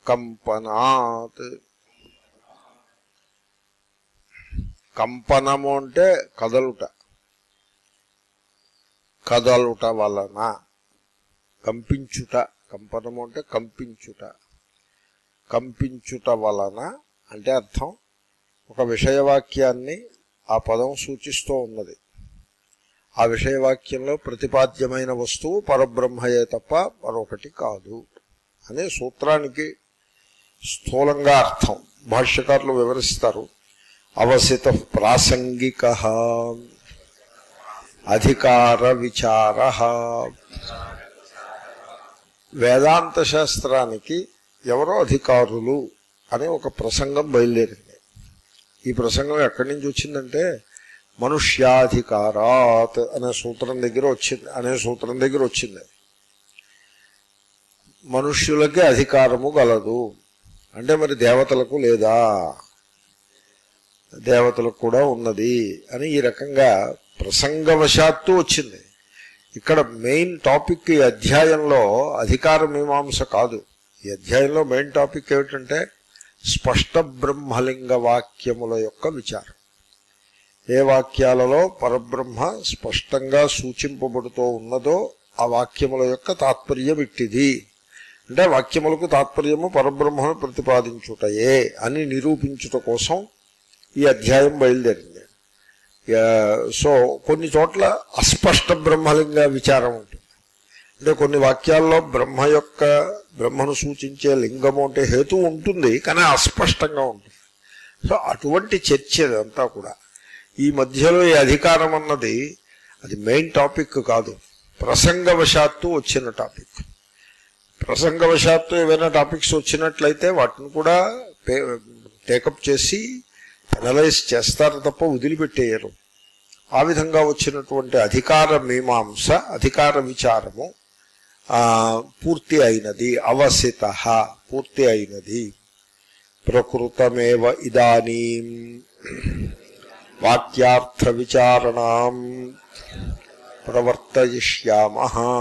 కంపనాత్ కంపనము అంటే కదలుట కదలుట వలన కంపించుట కంపనము అంటే కంపించుట కంపించుట వలన అంటే అర్థం ఒక విషయవాక్యాన్ని ఆ పదం సూచిస్తూ ఉన్నది ఆ విషయవాక్యంలో ప్రతిపాద్యమైన వస్తువు పరబ్రహ్మయే తప్ప మరొకటి కాదు అనే సూత్రానికి స్థూలంగా అర్థం భాష్యకారులు వివరిస్తారు అవసిత ప్రాసంగిక అధికార విచార వేదాంత శాస్త్రానికి ఎవరో అధికారులు అనే ఒక ప్రసంగం బయలుదేరింది ఈ ప్రసంగం ఎక్కడి నుంచి వచ్చిందంటే మనుష్యాధికారాత్ అనే సూత్రం దగ్గర వచ్చింది అనే సూత్రం దగ్గర వచ్చింది మనుష్యులకి అధికారము గలదు అంటే మరి దేవతలకు లేదా దేవతలకు కూడా ఉన్నది అని ఈ రకంగా ప్రసంగవశాత్తు వచ్చింది ఇక్కడ మెయిన్ టాపిక్ ఈ అధ్యాయంలో అధికార మీమాంస కాదు ఈ అధ్యాయంలో మెయిన్ టాపిక్ ఏమిటంటే స్పష్ట బ్రహ్మలింగ వాక్యముల యొక్క విచారం ఏ వాక్యాలలో పరబ్రహ్మ స్పష్టంగా సూచింపబడుతూ ఉన్నదో ఆ వాక్యముల యొక్క తాత్పర్యం ఇట్టిది అంటే వాక్యములకు తాత్పర్యము పరబ్రహ్మను ప్రతిపాదించుటయే అని నిరూపించుట కోసం ఈ అధ్యాయం బయలుదేరింది యా, సో కొన్ని చోట్ల అస్పష్ట బ్రహ్మలింగ విచారం ఉంటుంది అంటే కొన్ని వాక్యాల్లో బ్రహ్మ యొక్క బ్రహ్మను సూచించే లింగము అంటే హేతు ఉంటుంది కానీ అస్పష్టంగా ఉంటుంది సో అటువంటి చర్చ ఇదంతా కూడా ఈ మధ్యలో ఈ అధికారం అన్నది అది మెయిన్ టాపిక్ కాదు ప్రసంగవశాత్తు వచ్చిన టాపిక్ ప్రసంగవశాత్తు ఏవైనా టాపిక్స్ వచ్చినట్లయితే వాటిని కూడా టేకప్ చేసి అనలైజ్ చేస్తారు తప్ప వదిలిపెట్టేయరు ఆ విధంగా వచ్చినటువంటి అధికార మీమాంస అధికార విచారము ఆ, పూర్తి అయినది అవసిత పూర్తి అయినది ప్రకృతమేవ ఇదానీ వాక్యార్థ విచారణం ప్రవర్తయిష్యామ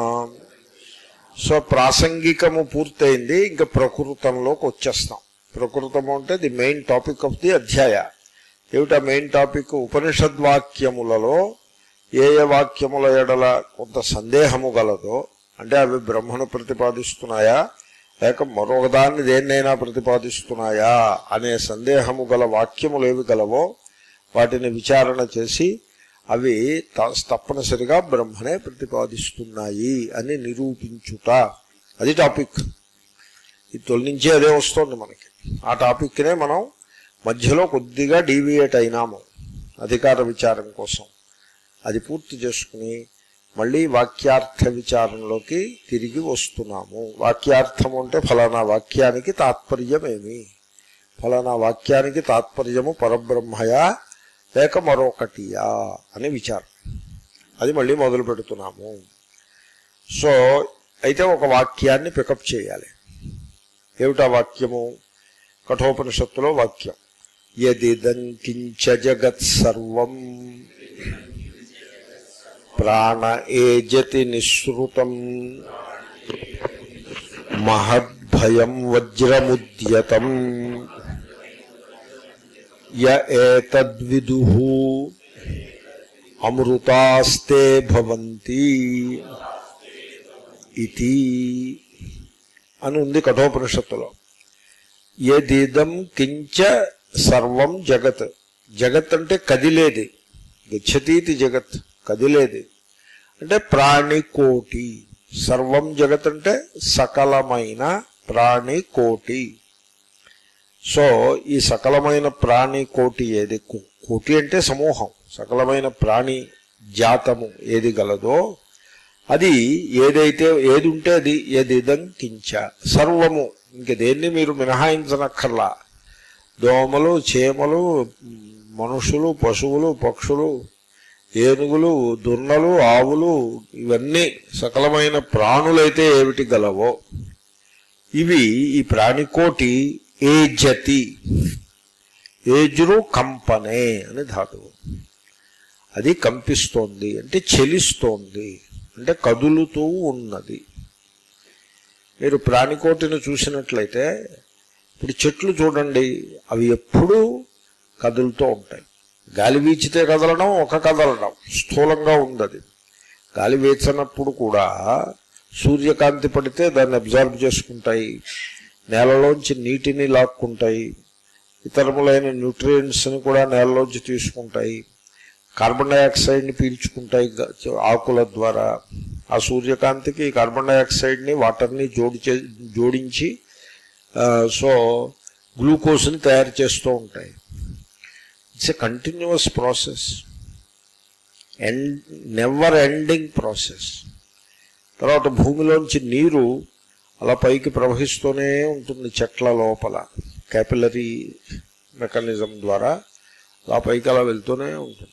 సో ప్రాసంగికము పూర్తయింది ఇంకా ప్రకృతంలోకి వచ్చేస్తాం ప్రకృతము అంటే the main topic of the అధ్యాయ ఏమిటా మెయిన్ టాపిక్ ఉపనిషద్వాక్యములలో ఏ ఏ వాక్యముల ఎడల కొంత సందేహము గలదో అంటే అవి బ్రహ్మను ప్రతిపాదిస్తున్నాయా లేక మరొకదాన్ని దేన్నైనా ప్రతిపాదిస్తున్నాయా అనే సందేహము గల వాక్యములు ఏవి గలవో వాటిని విచారణ చేసి అవి త- తప్పనిసరిగా బ్రహ్మనే ప్రతిపాదిస్తున్నాయి అని నిరూపించుట అది టాపిక్ ఇది తొలి నుంచే అదే వస్తుంది మనకి ఆ టాపిక్నే మనం మధ్యలో కొద్దిగా డీవియేట్ అయినాము అధికార విచారం కోసం అది పూర్తి చేసుకుని మళ్ళీ వాక్యార్థ విచారంలోకి తిరిగి వస్తున్నాము వాక్యార్థం అంటే ఫలానా వాక్యానికి తాత్పర్యమేమి ఫలానా వాక్యానికి తాత్పర్యము పరబ్రహ్మయా లేక మరొకటియా అని విచారం అది మళ్ళీ మొదలు పెడుతున్నాము సో అయితే ఒక వాక్యాన్ని పికప్ చేయాలి ఏమిటా వాక్యము కఠోపనిషత్తులో వాక్యం యదిదం కించ జగత్ సర్వం ప్రాణ ఏజతి నిశ్రుతం మహద్భయం వజ్రముద్యతం య ఏతద్విదు అమృతాస్తే భవంతి ఇది అని ఉంది కఠోపనిషత్తులో ఏదిదం కించ సర్వం జగత్ జగత్ అంటే కదిలేది గచ్చతీతి జగత్ కదిలేది అంటే ప్రాణికోటి సర్వం జగత్ అంటే సకలమైన ప్రాణికోటి సో ఈ సకలమైన ప్రాణి కోటి ఏది కో- కోటి అంటే సమూహం సకలమైన ప్రాణి జాతము ఏది గలదో అది ఏదైతే ఏది ఉంటే అది ఏదిదం కించ సర్వము ఇంక దేన్ని మీరు మినహాయించనక్కర్లా దోమలు చీమలు మనుషులు పశువులు పక్షులు ఏనుగులు దున్నలు ఆవులు ఇవన్నీ సకలమైన ప్రాణులైతే ఏమిటి గలవో ఇవి ఈ ప్రాణికోటి ఏజతి ఏజురు కంపనే అని ధాతువు అది కంపిస్తోంది అంటే చెలిస్తోంది అంటే కదులుతూ ఉన్నది మీరు ప్రాణికోటిని చూసినట్లయితే ఇప్పుడు చెట్లు చూడండి అవి ఎప్పుడూ కదులుతూ ఉంటాయి గాలి వీచితే కదలడం ఒక కదలడం స్థూలంగా ఉంది అది గాలి వీచనప్పుడు కూడా సూర్యకాంతి పడితే దాన్ని అబ్జర్వ్ చేసుకుంటాయి నేలలోంచి నీటిని లాక్కుంటాయి ఇతరములైన న్యూట్రియంట్స్ని కూడా నేలలోంచి తీసుకుంటాయి కార్బన్ డైఆక్సైడ్ని పీల్చుకుంటాయి గ- ఆకుల ద్వారా ఆ సూర్యకాంతికి కార్బన్ డైఆక్సైడ్ని వాటర్ని జోడి జోడించి ఆ, సో గ్లూకోజ్ని తయారు చేస్తూ ఉంటాయి it's a continuous process and never ending process తర్వాత భూమిలోంచి నీరు అలా పైకి ప్రవహిస్తూనే ఉంటుంది చెట్ల లోపల క్యాపిలరీ మెకానిజం ద్వారా అలా పైకి అలా వెళ్తూనే ఉంటుంది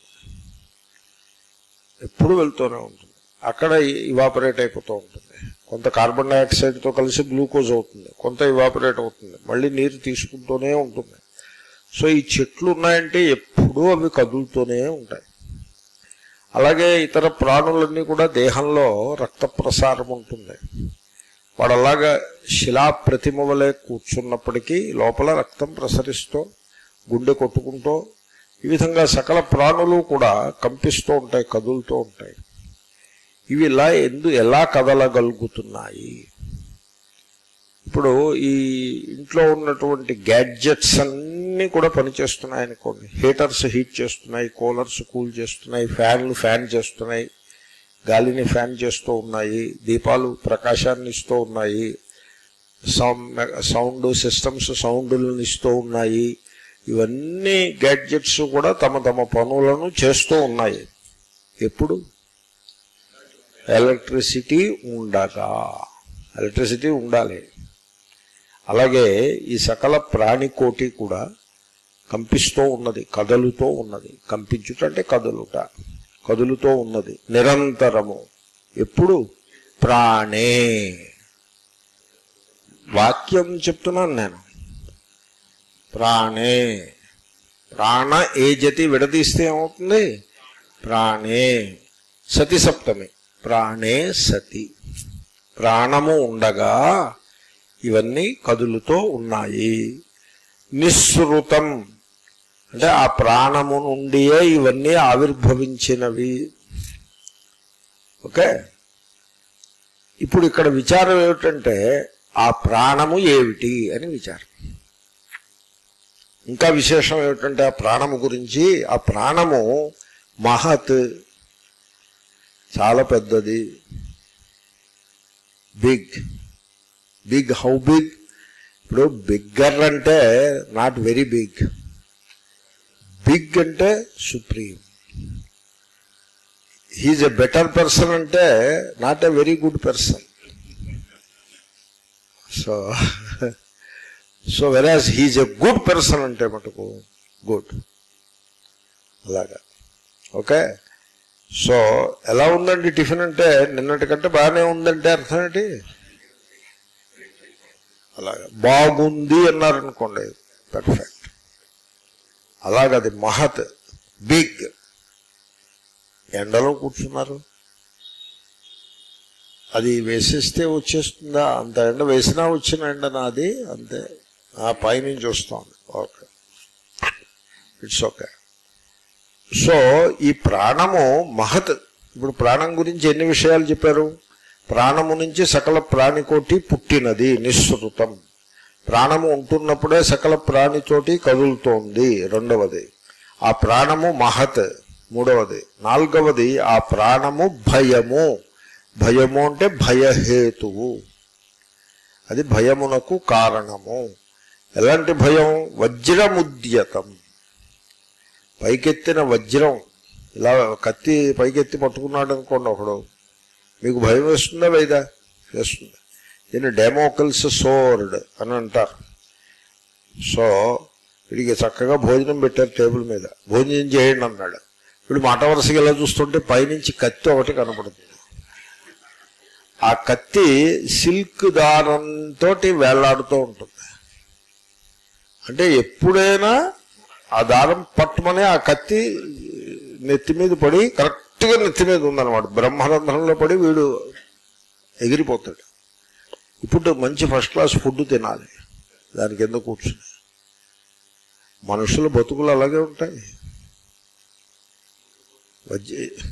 ఎప్పుడు వెళ్తూనే ఉంటుంది అక్కడ ఇవాపరేట్ అయిపోతూ ఉంటుంది కొంత కార్బన్ డైఆక్సైడ్తో కలిసి గ్లూకోజ్ అవుతుంది కొంత ఇవాపరేట్ అవుతుంది మళ్ళీ నీరు తీసుకుంటూనే ఉంటుంది సో ఈ చెట్లు ఉన్నాయంటే ఎప్పుడూ అవి కదులుతూనే ఉంటాయి అలాగే ఇతర ప్రాణులన్నీ కూడా దేహంలో రక్త ప్రసారం ఉంటుంది వాడు అలాగా శిలా ప్రతిమ వలె కూర్చున్నప్పటికీ లోపల రక్తం ప్రసరిస్తూ గుండె కొట్టుకుంటూ ఈ విధంగా సకల ప్రాణులు కూడా కంపిస్తూ ఉంటాయి కదులుతూ ఉంటాయి ఇవి ఇలా ఎందు ఎలా కదలగలుగుతున్నాయి ఇప్పుడు ఈ ఇంట్లో ఉన్నటువంటి గ్యాడ్జెట్స్ అన్నీ కూడా పనిచేస్తున్నాయి అనుకోండి హీటర్స్ హీట్ చేస్తున్నాయి కూలర్స్ కూల్ చేస్తున్నాయి ఫ్యాన్లు ఫ్యాన్ చేస్తున్నాయి గాలిని ఫ్యాన్ చేస్తూ ఉన్నాయి దీపాలు ప్రకాశాన్ని ఇస్తూ ఉన్నాయి సౌండ్ సౌండ్ సిస్టమ్స్ సౌండ్లను ఇస్తూ ఉన్నాయి ఇవన్నీ గ్యాడ్జెట్స్ కూడా తమ తమ పనులను చేస్తూ ఉన్నాయి ఎప్పుడు ఎలక్ట్రిసిటీ ఉండగా ఎలక్ట్రిసిటీ ఉండాలి అలాగే ఈ సకల ప్రాణికోటి కూడా కంపిస్తూ ఉన్నది కదలుతూ ఉన్నది కంపించుట అంటే కదలుట కదులుతూ ఉన్నది నిరంతరము ఎప్పుడు ప్రాణే వాక్యం చెప్తున్నాను నేను ప్రాణే ప్రాణ ఏ జతి విడదీస్తే ఏమవుతుంది ప్రాణే సతి సప్తమి ప్రాణే సతి ప్రాణము ఉండగా ఇవన్నీ కదులుతూ ఉన్నాయి నిస్సృతం అంటే ఆ ప్రాణము నుండియే ఇవన్నీ ఆవిర్భవించినవి ఓకే ఇప్పుడు ఇక్కడ విచారం ఏమిటంటే ఆ ప్రాణము ఏమిటి అని విచారం ఇంకా విశేషం ఏమిటంటే ఆ ప్రాణము గురించి ఆ ప్రాణము మహత్ చాలా పెద్దది బిగ్ బిగ్ హౌ బిగ్ ఇప్పుడు బిగ్గర్ అంటే నాట్ వెరీ బిగ్ బిగ్ అంటే supreme he's a better person అంటే not a very good person so so వెరాజ్ హీజ్ ఎ గుడ్ పర్సన్ అంటే మటుకు గుడ్ అలాగా ఓకే సో ఎలా ఉందండి టిఫిన్ అంటే నిన్నటి కంటే బాగానే ఉందంటే అర్థం ఏంటి అలాగా బాగుంది అన్నారనుకోండి పర్ఫెక్ట్ అలాగది మహత్ బిగ్ ఎండలో కూర్చున్నారు అది వేసేస్తే వచ్చేస్తుందా అంత ఎండ వేసినా వచ్చిన ఎండ నాది అంతే ఆ పైనుంచి వస్తుంది ఓకే ఇట్స్ ఓకే సో ఈ ప్రాణము మహత్ ఇప్పుడు ప్రాణం గురించి ఎన్ని విషయాలు చెప్పారు ప్రాణము నుంచి సకల ప్రాణికోటి పుట్టినది నిశ్రుతం ప్రాణము ఉంటున్నప్పుడే సకల ప్రాణితోటి కదులుతోంది రెండవది ఆ ప్రాణము మహత్ మూడవది నాలుగవది ఆ ప్రాణము భయము భయము అంటే భయహేతువు అది భయమునకు కారణము ఎలాంటి భయం వజ్రముద్యతం పైకెత్తిన వజ్రం ఇలా కత్తి పైకెత్తి పట్టుకున్నాడు అనుకోండి ఒకడు మీకు భయం వేస్తుందా లేదా వేస్తుంది దీన్ని డెమోకల్స్ సోర్డ్ అని అంటారు సో వీడికి చక్కగా భోజనం పెట్టారు టేబుల్ మీద భోజనం చేయండి అన్నాడు వీడు మాట వరుసగా ఇలా చూస్తుంటే పైనుంచి కత్తి ఒకటి కనపడుతుంది ఆ కత్తి సిల్క్ దారంతో వేళ్లాడుతూ ఉంటుంది అంటే ఎప్పుడైనా ఆ దారం పట్టుమని ఆ కత్తి నెత్తి మీద పడి కరెక్ట్గా నెత్తి మీద ఉందన్నమాట బ్రహ్మరంధ్రంలో పడి వీడు ఎగిరిపోతాడు ఇప్పుడు మంచి ఫస్ట్ క్లాస్ ఫుడ్ తినాలి దాని కింద కూర్చుని మనుషుల బతుకులు అలాగే ఉంటాయి వజ్జ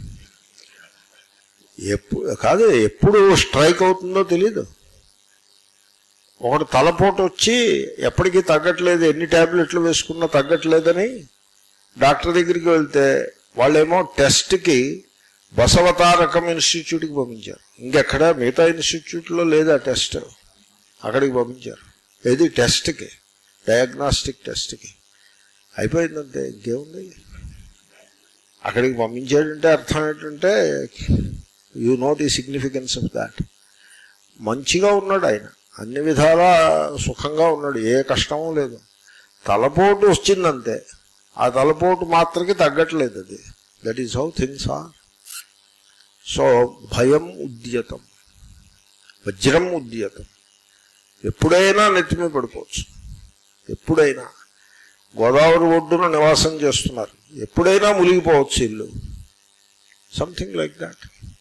ఎప్పుడు కాదు ఎప్పుడు స్ట్రైక్ అవుతుందో తెలీదు ఒకటి తలపోటు వచ్చి ఎప్పటికీ తగ్గట్లేదు ఎన్ని ట్యాబ్లెట్లు వేసుకున్నా తగ్గట్లేదని డాక్టర్ దగ్గరికి వెళ్తే వాళ్ళేమో టెస్ట్కి బసవతారకం ఇన్స్టిట్యూట్కి పంపించారు ఇంకెక్కడ మిగతా ఇన్స్టిట్యూట్లో లేదా టెస్ట్ అక్కడికి పంపించారు ఏది టెస్ట్కి డయాగ్నాస్టిక్ టెస్ట్కి అయిపోయిందంటే ఇంకేముంది అక్కడికి పంపించాడంటే అర్థం ఏంటంటే you know the significance of that మంచిగా ఉన్నాడు ఆయన అన్ని విధాలా సుఖంగా ఉన్నాడు ఏ కష్టమూ లేదు తలపోటు వచ్చిందంతే ఆ తలపోటు మాత్రకి తగ్గట్లేదు అది that is how things are so భయం ఉద్యతం వజ్రం ఉద్యతం ఎప్పుడైనా నెత్తిమీ పడిపోవచ్చు ఎప్పుడైనా గోదావరి ఒడ్డున నివాసం చేస్తున్నారు ఎప్పుడైనా మునిగిపోవచ్చు ఇల్లు సంథింగ్ లైక్ దాట్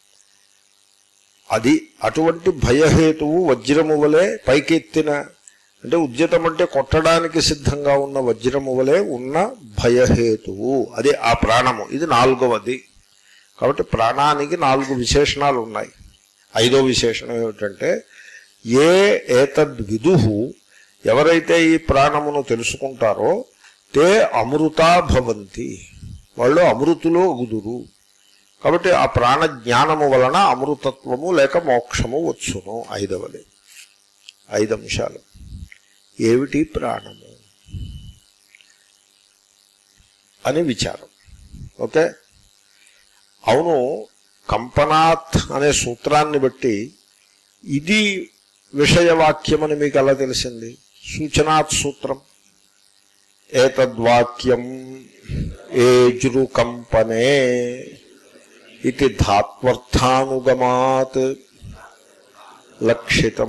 అది అటువంటి భయహేతువు వజ్రము వలె పైకెత్తిన అంటే ఉద్యతం అంటే కొట్టడానికి సిద్ధంగా ఉన్న వజ్రము వలె ఉన్న భయహేతువు అది ఆ ప్రాణము ఇది నాలుగవది కాబట్టి ప్రాణానికి నాలుగు విశేషణాలు ఉన్నాయి ఐదో విశేషణం ఏమిటంటే ఏ ఏతద్ విదుహు ఎవరైతే ఈ ప్రాణమును తెలుసుకుంటారో తే అమృతా భవంతి వాళ్ళు అమృతులో గుదురు కాబట్టి ఆ ప్రాణ జ్ఞానము వలన అమృతత్వము లేక మోక్షము వచ్చును ఐదవది ఐదు అంశాలు ఏమిటి ప్రాణము అని విచారం ఓకే అవును కంపనాత్ అనే సూత్రాన్ని బట్టి ఇది విషయవాక్యమని మీకు ఎలా తెలిసింది సూచనాత్ సూత్రం ఏతద్వాక్యం ఏజురు కంపనే ఇది ధాత్వర్థానుగమాత్ లక్షితం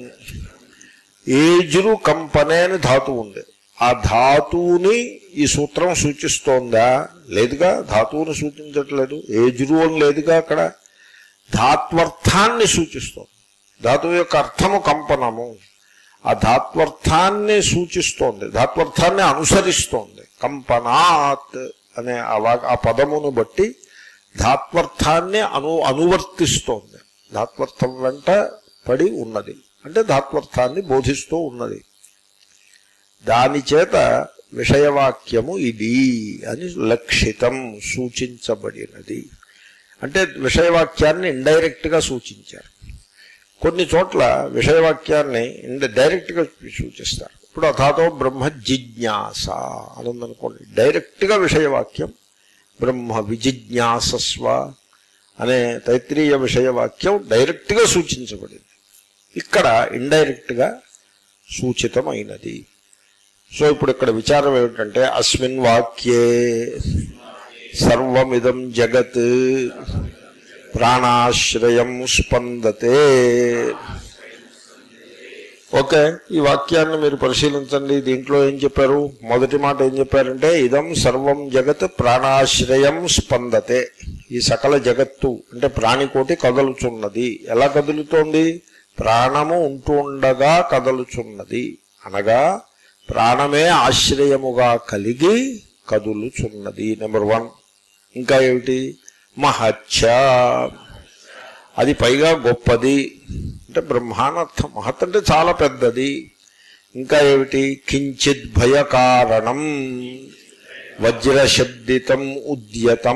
ఏజురు కంపనే అని ధాతువు ఉంది ఆ ధాతువుని ఈ సూత్రం సూచిస్తోందా లేదుగా ధాతువుని సూచించట్లేదు ఏజురు అని లేదుగా అక్కడ ధాత్వర్థాన్ని సూచిస్తోంది ధాతువు యొక్క అర్థము కంపనము ఆ ధాత్వర్థాన్ని సూచిస్తోంది ధాత్వర్థాన్ని అనుసరిస్తోంది కంపనాత్ అనే ఆ వా- ఆ పదమును బట్టి ధాత్వర్థాన్ని అను అనువర్తిస్తోంది ధాత్వర్థం వెంట పడి ఉన్నది అంటే ధాత్వర్థాన్ని బోధిస్తూ ఉన్నది దాని చేత విషయవాక్యము ఇది అని లక్షితం సూచించబడినది అంటే విషయవాక్యాన్ని ఇండైరెక్ట్ గా సూచించారు కొన్ని చోట్ల విషయవాక్యాన్ని ఇండ డైరెక్ట్ గా సూచిస్తారు ఇప్పుడు అథాతో బ్రహ్మ జిజ్ఞాస అని ఉందనుకోండి డైరెక్ట్ గా విషయవాక్యం బ్రహ్మ విజిజ్ఞాసస్వ అనే తైత్రీయ విషయవాక్యం డైరెక్ట్ గా సూచించబడింది ఇక్కడ ఇండైరెక్ట్ గా సూచితమైనది సో ఇప్పుడు ఇక్కడ విచారం ఏమిటంటే అస్మిన్ వాక్యే సర్వమిదం జగత్ ప్రాణాశ్రయం స్పందతే ఓకే ఈ వాక్యాన్ని మీరు పరిశీలించండి దీంట్లో ఏం చెప్పారు మొదటి మాట ఏం చెప్పారంటే ఇదం సర్వం జగత్ ప్రాణాశ్రయం స్పందతే ఈ సకల జగత్తు అంటే ప్రాణికోటి కదలుచున్నది ఎలా కదులుతోంది ప్రాణము ఉంటుండగా కదలుచున్నది అనగా ప్రాణమే ఆశ్రయముగా కలిగి కదులుచున్నది నెంబర్ వన్ ఇంకా ఏమిటి మహచ్చ అది పైగా గొప్పది అంటే బ్రహ్మానర్థం మహత్ అంటే చాలా పెద్దది ఇంకా ఏమిటి కించిత్ భయకారణం వజ్రశబ్దితం ఉద్యతం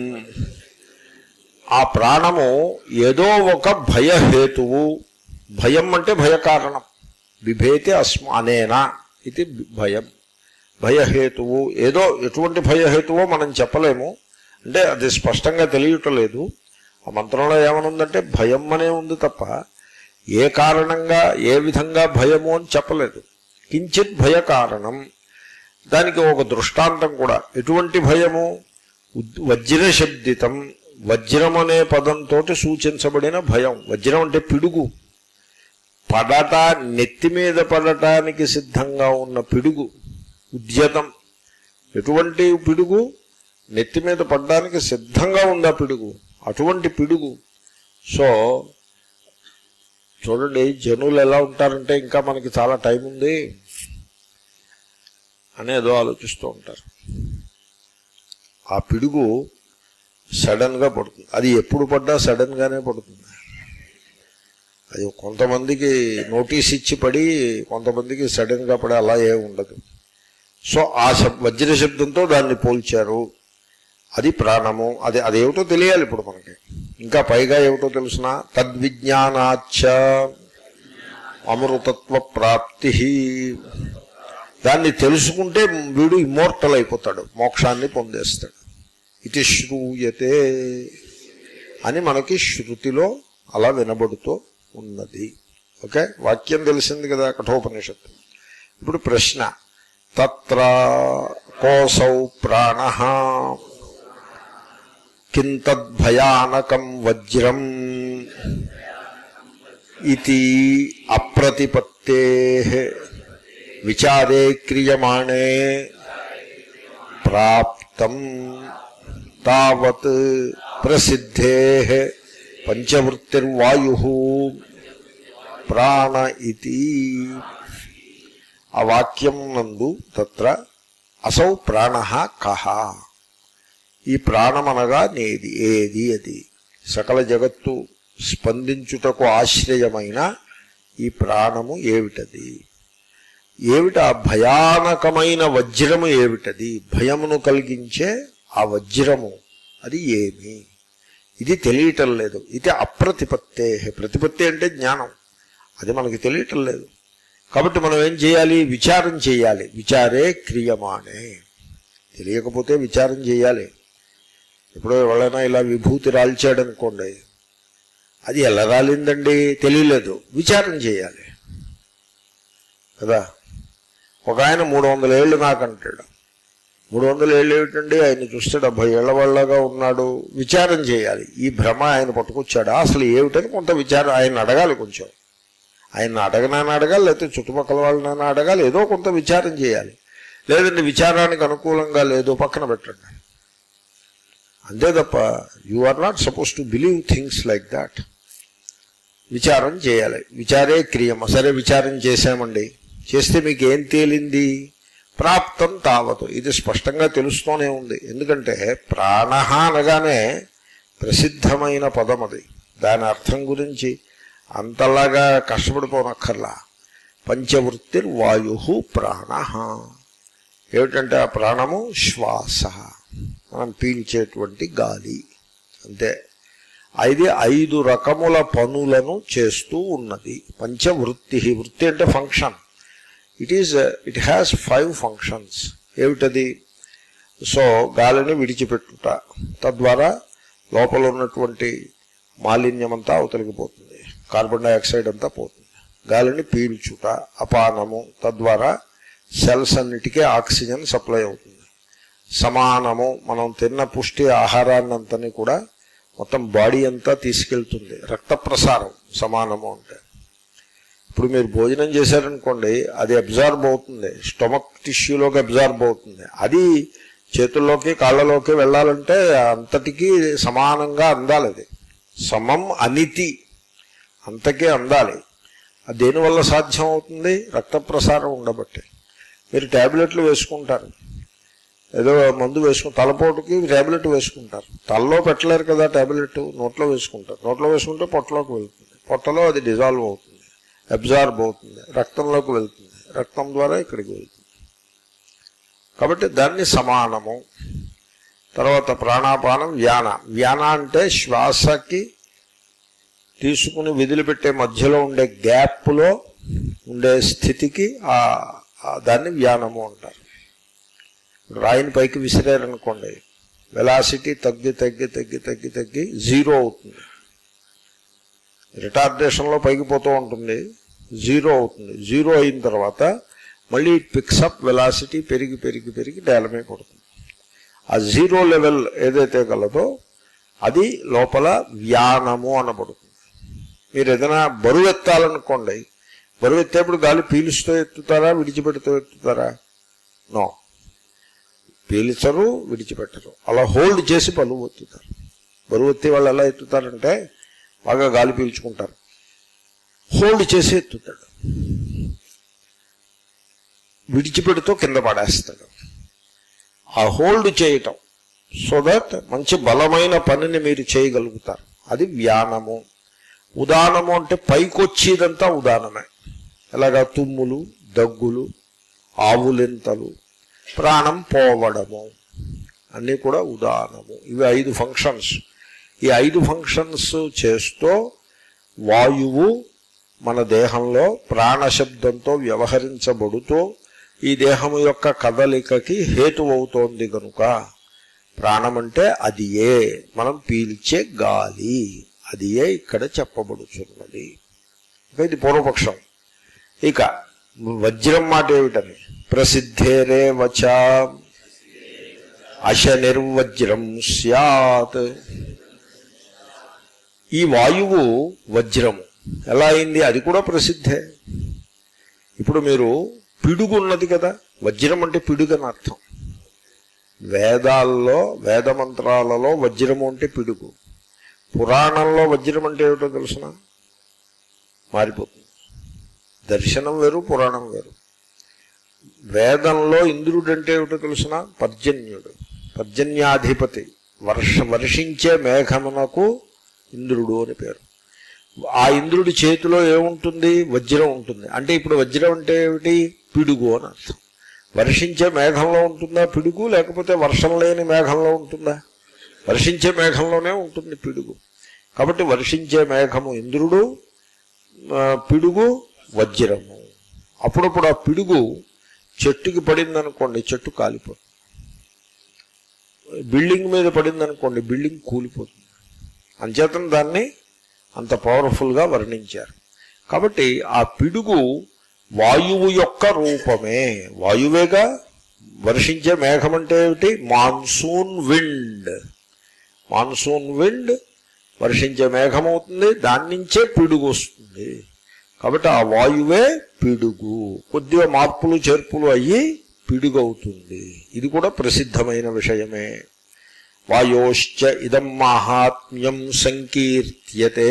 ఆ ప్రాణము ఏదో ఒక భయహేతువు భయం అంటే భయకారణం బిభేతి అస్మ అనేనా ఇది భయం భయహేతువు ఏదో ఎటువంటి భయహేతువో మనం చెప్పలేము అంటే అది స్పష్టంగా తెలియటలేదు ఆ మంత్రంలో ఏమనుందంటే భయం అనే ఉంది తప్ప ఏ కారణంగా ఏ విధంగా భయము అని చెప్పలేదు కించిత్ భయ కారణం దానికి ఒక దృష్టాంతం కూడా ఎటువంటి భయము ఉద్- వజ్రశబ్దితం వజ్రం అనే పదంతో సూచించబడిన భయం వజ్రం అంటే పిడుగు పడట నెత్తి మీద పడటానికి సిద్ధంగా ఉన్న పిడుగు ఉద్యతం ఎటువంటి పిడుగు నెత్తి మీద పడడానికి సిద్ధంగా ఉంది ఆ పిడుగు అటువంటి పిడుగు సో చూడండి జనులు ఎలా ఉంటారంటే ఇంకా మనకి చాలా టైం ఉంది అనేదో ఆలోచిస్తూ ఉంటారు ఆ పిడుగు సడన్ గా పడుతుంది అది ఎప్పుడు పడ్డా సడన్ గానే పడుతుంది అది కొంతమందికి నోటీస్ ఇచ్చి పడి కొంతమందికి సడన్ గా పడి అలా ఏ ఉండదు సో ఆ శబ్ వజ్ర శబ్దంతో దాన్ని పోల్చారు అది ప్రాణము అది అదేమిటో తెలియాలి ఇప్పుడు మనకి ఇంకా పైగా ఏమిటో తెలుసిన తద్విజ్ఞానాచ్చ అమృతత్వ ప్రాప్తి దాన్ని తెలుసుకుంటే వీడు ఇమ్మోర్టల్ అయిపోతాడు మోక్షాన్ని పొందేస్తాడు ఇది శ్రూయతే అని మనకి శృతిలో అలా వినబడుతూ ఉన్నది ఓకే వాక్యం తెలిసింది కదా కఠోపనిషత్తు ఇప్పుడు ప్రశ్న తత్ర కోసౌ ప్రాణ కింతద్భయానకం వజ్రం ఇది అప్రతిపత్తే విచారే క్రియమాణే ప్రాప్తం తావత్ ప్రసిద్ధే పంచవృత్తిర్వాయు ప్రాణ ఇది ఆ వాక్యం నందు తత్ర అసౌ ప్రాణ కహ ఈ ప్రాణమనగా నేది ఏది అది సకల జగత్తు స్పందించుటకు ఆశ్రయమైన ఈ ప్రాణము ఏమిటది ఏమిట ఆ భయానకమైన వజ్రము ఏమిటది భయమును కలిగించే ఆ వజ్రము అది ఏమి ఇది తెలియటం లేదు ఇది అప్రతిపత్తే ప్రతిపత్తి అంటే జ్ఞానం అది మనకి తెలియటం లేదు కాబట్టి మనం ఏం చేయాలి విచారం చేయాలి విచారే క్రియమానే తెలియకపోతే విచారం చేయాలి ఇప్పుడు ఎవరైనా ఇలా విభూతి రాల్చాడు అనుకోండి అది ఎలా రాలిందండి తెలియలేదు విచారం చేయాలి కదా ఒక ఆయన మూడు వందల ఏళ్ళు నాకంటాడు మూడు వందల ఏళ్ళు ఏమిటండి ఆయన చూస్తే డెబ్బై ఏళ్ల వాళ్ళగా ఉన్నాడు విచారం చేయాలి ఈ భ్రమ ఆయన పట్టుకొచ్చాడా అసలు ఏమిటని కొంత విచారం ఆయన అడగాలి కొంచెం ఆయన అడగనైనా అడగాలి లేకపోతే చుట్టుపక్కల వాళ్ళనైనా అడగాలి ఏదో కొంత విచారం చేయాలి లేదంటే విచారానికి అనుకూలంగా లేదో పక్కన పెట్టండి అంతే తప్ప you are not suppose to believe things like that విచారం చేయాలి విచారే క్రియమ సరే విచారం చేశామండి చేస్తే మీకు ఏం తేలింది ప్రాప్తం తావతు ఇది స్పష్టంగా తెలుస్తూనే ఉంది ఎందుకంటే ప్రాణ అనగానే ప్రసిద్ధమైన పదం అది దాని అర్థం గురించి అంతలాగా కష్టపడిపోనక్కర్లా పంచవృత్తిర్వాయు ప్రాణ ఏమిటంటే ఆ ప్రాణము శ్వాస మనం పీల్చేటువంటి గాలి అంతే ఇది ఐదు రకముల పనులను చేస్తూ ఉన్నది పంచవృత్తి వృత్తి అంటే function it is it has five functions ఏమిటది సో గాలిని విడిచిపెట్టుట తద్వారా లోపల ఉన్నటువంటి మాలిన్యమంతా అవతలికి పోతుంది కార్బన్ డైఆక్సైడ్ అంతా పోతుంది గాలిని పీల్చుట అపానము తద్వారా సెల్స్ అన్నిటికీ ఆక్సిజన్ సప్లై అవుతుంది సమానము మనం తిన్న పుష్టి ఆహారాన్ని అంతని కూడా మొత్తం బాడీ అంతా తీసుకెళ్తుంది రక్త ప్రసారం సమానము అంటే ఇప్పుడు మీరు భోజనం చేశారనుకోండి అది అబ్జార్బ్ అవుతుంది స్టొమక్ టిష్యూలోకి అబ్జార్బ్ అవుతుంది అది చేతుల్లోకి కాళ్ళలోకి వెళ్ళాలంటే అంతటికీ సమానంగా అందాలి అది సమం అనితి అంతకే అందాలి అది దేనివల్ల సాధ్యం అవుతుంది రక్త ప్రసారం ఉండబట్టి మీరు ట్యాబ్లెట్లు వేసుకుంటారు ఏదో మందు వేసుకుని తలపోటుకి ట్యాబ్లెట్ వేసుకుంటారు తలలో పెట్టలేరు కదా ట్యాబ్లెట్ నోట్లో వేసుకుంటారు నోట్లో వేసుకుంటే పొట్టలోకి వెళ్తుంది పొట్టలో అది డిజాల్వ్ అవుతుంది అబ్జార్బ్ అవుతుంది రక్తంలోకి వెళ్తుంది రక్తం ద్వారా ఇక్కడికి వెళ్తుంది కాబట్టి దాన్ని సమానము తర్వాత ప్రాణాపానం వ్యాన వ్యాన అంటే శ్వాసకి తీసుకుని విదిలిపెట్టే మధ్యలో ఉండే గ్యాప్లో ఉండే స్థితికి ఆ ఆ దాన్ని వ్యానము అంటారు రాయిని పైకి విసిరారనుకోండి వెలాసిటీ తగ్గి తగ్గి తగ్గి తగ్గి తగ్గి జీరో అవుతుంది రిటార్డేషన్లో పైకి పోతూ ఉంటుంది జీరో అవుతుంది జీరో అయిన తర్వాత మళ్ళీ పిక్సప్ వెలాసిటీ పెరిగి పెరిగి పెరిగి డేలమే పడుతుంది ఆ జీరో లెవెల్ ఏదైతే గలదో అది లోపల వ్యానము అనబడుతుంది మీరు ఏదైనా బరువు ఎత్తాలనుకోండి బరువు ఎత్తేప్పుడు గాలి పీలుస్తూ ఎత్తుతారా విడిచిపెడుతూ ఎత్తుతారా నో పీల్చరు విడిచిపెట్టరు అలా హోల్డ్ చేసి బరువు ఎత్తుతారు బరువు ఎత్తే వాళ్ళు ఎలా ఎత్తుతారంటే బాగా గాలి పీల్చుకుంటారు హోల్డ్ చేసి ఎత్తుతాడు విడిచిపెడుతూ కింద పడేస్తాడు ఆ హోల్డ్ చేయటం సో దట్ మంచి బలమైన పనిని మీరు చేయగలుగుతారు అది వ్యానము ఉదానము అంటే పైకొచ్చేదంతా ఉదానమే ఎలాగా తుమ్ములు దగ్గులు ఆవులెంతలు ప్రాణం పోవడము అన్నీ కూడా ఉదానము ఇవి ఐదు ఫంక్షన్స్ ఈ ఐదు ఫంక్షన్స్ చేస్తూ వాయువు మన దేహంలో ప్రాణశబ్దంతో వ్యవహరించబడుతూ ఈ దేహము యొక్క కదలికకి హేతువవుతోంది గనుక ప్రాణం అంటే అది ఏ మనం పీల్చే గాలి అది ఏ ఇక్కడ చెప్పబడుచున్నది ఇక ఇది పూర్వపక్షం ఇక వజ్రం మాట ఏమిటని ప్రసిద్ధేరే వచ అశ నిర్వజ్రం సత్ ఈ వాయువు వజ్రము ఎలా అయింది అది కూడా ప్రసిద్ధే ఇప్పుడు మీరు పిడుగు ఉన్నది కదా వజ్రం అంటే పిడుగు అని అర్థం వేదాల్లో వేద మంత్రాలలో వజ్రము అంటే పిడుగు పురాణంలో వజ్రం అంటే ఏమిటో తెలుసిన మారిపోతుంది దర్శనం వేరు పురాణం వేరు వేదంలో ఇంద్రుడు అంటే ఏమిటో తెలుసిన పర్జన్యుడు పర్జన్యాధిపతి వర్ష వర్షించే మేఘమునకు ఇంద్రుడు అని పేరు ఆ ఇంద్రుడి చేతిలో ఏముంటుంది వజ్రం ఉంటుంది అంటే ఇప్పుడు వజ్రం అంటే ఏమిటి పిడుగు అని అర్థం వర్షించే మేఘంలో ఉంటుందా పిడుగు లేకపోతే వర్షం లేని మేఘంలో ఉంటుందా వర్షించే మేఘంలోనే ఉంటుంది పిడుగు కాబట్టి వర్షించే మేఘము ఇంద్రుడు ఆ, పిడుగు వజ్రము అప్పుడప్పుడు ఆ పిడుగు చెట్టుకి పడిందనుకోండి చెట్టు కాలిపోతుంది బిల్డింగ్ మీద పడిందనుకోండి బిల్డింగ్ కూలిపోతుంది అంచేతను దాన్ని అంత పవర్ఫుల్గా వర్ణించారు కాబట్టి ఆ పిడుగు వాయువు యొక్క రూపమే వాయువేగా వర్షించే మేఘం అంటే ఏమిటి మాన్సూన్ విండ్ మాన్సూన్ విండ్ వర్షించే మేఘం అవుతుంది దాని నుంచే పిడుగు వస్తుంది కాబట్టి ఆ వాయువే పిడుగు కొద్దిగా మార్పులు చేర్పులు అయ్యి పిడుగు అవుతుంది ఇది కూడా ప్రసిద్ధమైన విషయమే వాయోశ్చ ఇదం మాహాత్మ్యం సంకీర్త్యతే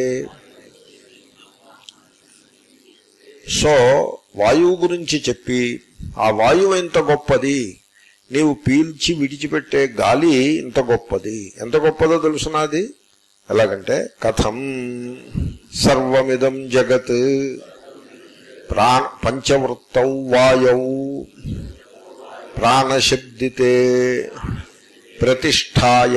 సో వాయువు గురించి చెప్పి ఆ వాయువు ఎంత గొప్పది నీవు పీల్చి విడిచిపెట్టే గాలి ఇంత గొప్పది ఎంత గొప్పదో తెలుసునాది ఎలాగంటే కథం సర్వమిదం జగత్ ప్రాణ పంచవృత్తౌ వాయౌ ప్రాణశబ్దితే ప్రతిష్టాయ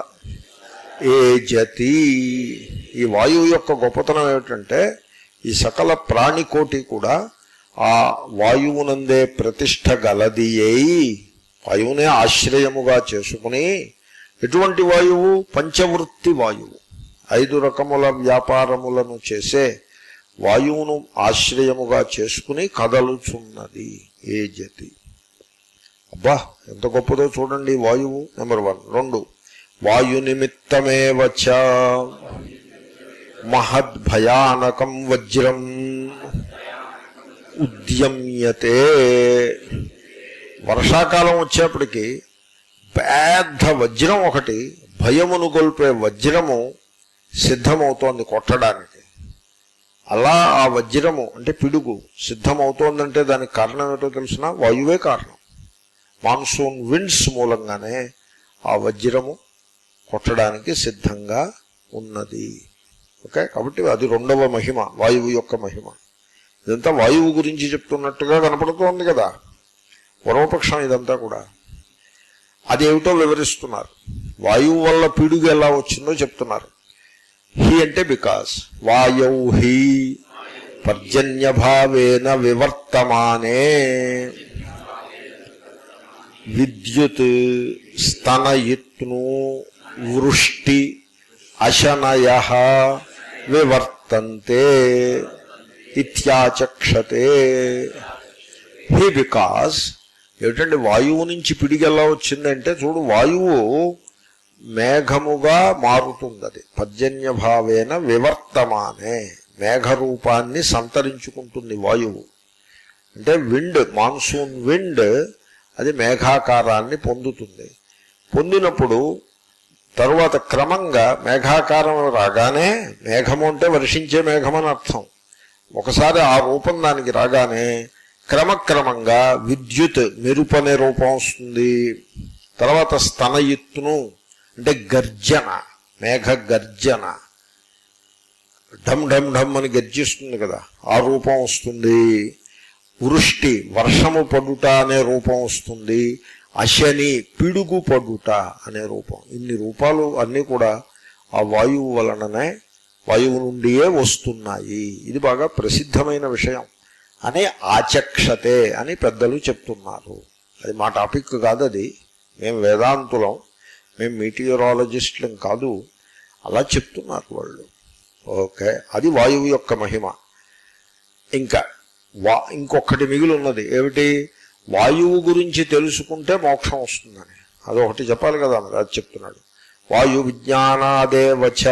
ఏజతి ఈ వాయువు యొక్క గొప్పతనం ఏమిటంటే ఈ సకల ప్రాణికోటి కూడా ఆ వాయువునందే ప్రతిష్ట గలది అయి వాయువునే ఆశ్రయముగా చేసుకుని ఎటువంటి వాయువు పంచవృత్తి వాయువు ఐదు రకముల వ్యాపారములను చేసే వాయువును ఆశ్రయముగా చేసుకుని కదలుచున్నది ఏ జతి అబ్బా ఎంత గొప్పదో చూడండి వాయువు నెంబర్ వన్ రెండు వాయు నిమిత్తమే వచ్చ మహద్భయానకం వజ్రం ఉద్యమ్యతే వర్షాకాలం వచ్చేప్పటికి పెద్ద వజ్రం ఒకటి భయమును గొల్పే వజ్రము సిద్ధమవుతోంది కొట్టడానికి అలా ఆ వజ్రము అంటే పిడుగు సిద్ధమవుతోందంటే దానికి కారణం ఏమిటో తెలిసిన వాయువే కారణం మాన్సూన్ విండ్స్ మూలంగానే ఆ వజ్రము కొట్టడానికి సిద్ధంగా ఉన్నది ఓకే కాబట్టి అది రెండవ మహిమ వాయువు యొక్క మహిమ ఇదంతా వాయువు గురించి చెప్తున్నట్టుగా కనపడుతోంది కదా పూర్వపక్షం ఇదంతా కూడా అదేమిటో వివరిస్తున్నారు వాయువు వల్ల పిడుగు ఎలా వచ్చిందో చెప్తున్నారు హి అంటే బికాస్ వాయౌ హి పర్జన్యభావేన వివర్తమానే విద్యుత్ స్తనయిత్ను వృష్టి అశనయ వివర్తంతే ఇత్యాచక్షతే హీ బికాస్ ఏమిటంటే వాయువు నుంచి పిడిగి ఎలా వచ్చిందంటే చూడు వాయువు మేఘముగా మారుతుంది అది పర్జన్య భావేన వివర్తమానే మేఘ రూపాన్ని సంతరించుకుంటుంది వాయువు అంటే విండ్ మాన్సూన్ విండ్ అది మేఘాకారాన్ని పొందుతుంది పొందినప్పుడు తరువాత క్రమంగా మేఘాకారం రాగానే మేఘము అంటే వర్షించే మేఘం అని అర్థం ఒకసారి ఆ రూపం దానికి రాగానే క్రమక్రమంగా విద్యుత్ మెరుపనే రూపం వస్తుంది తర్వాత స్తనయుత్తును అంటే గర్జన మేఘ గర్జన ఢమ్ ఢమ్ ఢమ్ అని గర్జిస్తుంది కదా ఆ రూపం వస్తుంది వృష్టి వర్షము పడుట అనే రూపం వస్తుంది అశని పిడుగు పడుట అనే రూపం ఇన్ని రూపాలు అన్నీ కూడా ఆ వాయువు వలననే వాయువు నుండియే వస్తున్నాయి ఇది బాగా ప్రసిద్ధమైన విషయం అని ఆచక్షతే అని పెద్దలు చెప్తున్నారు అది మా టాపిక్ కాదు అది మేము వేదాంతులం మేము మీటియరాలజిస్టులం కాదు అలా చెప్తున్నారు వాళ్ళు ఓకే అది వాయువు యొక్క మహిమ ఇంకా వా ఇంకొకటి మిగిలి ఉన్నది ఏమిటి వాయువు గురించి తెలుసుకుంటే మోక్షం వస్తుందని అదొకటి చెప్పాలి కదా మరి అది చెప్తున్నాడు వాయు విజ్ఞానాదేవచ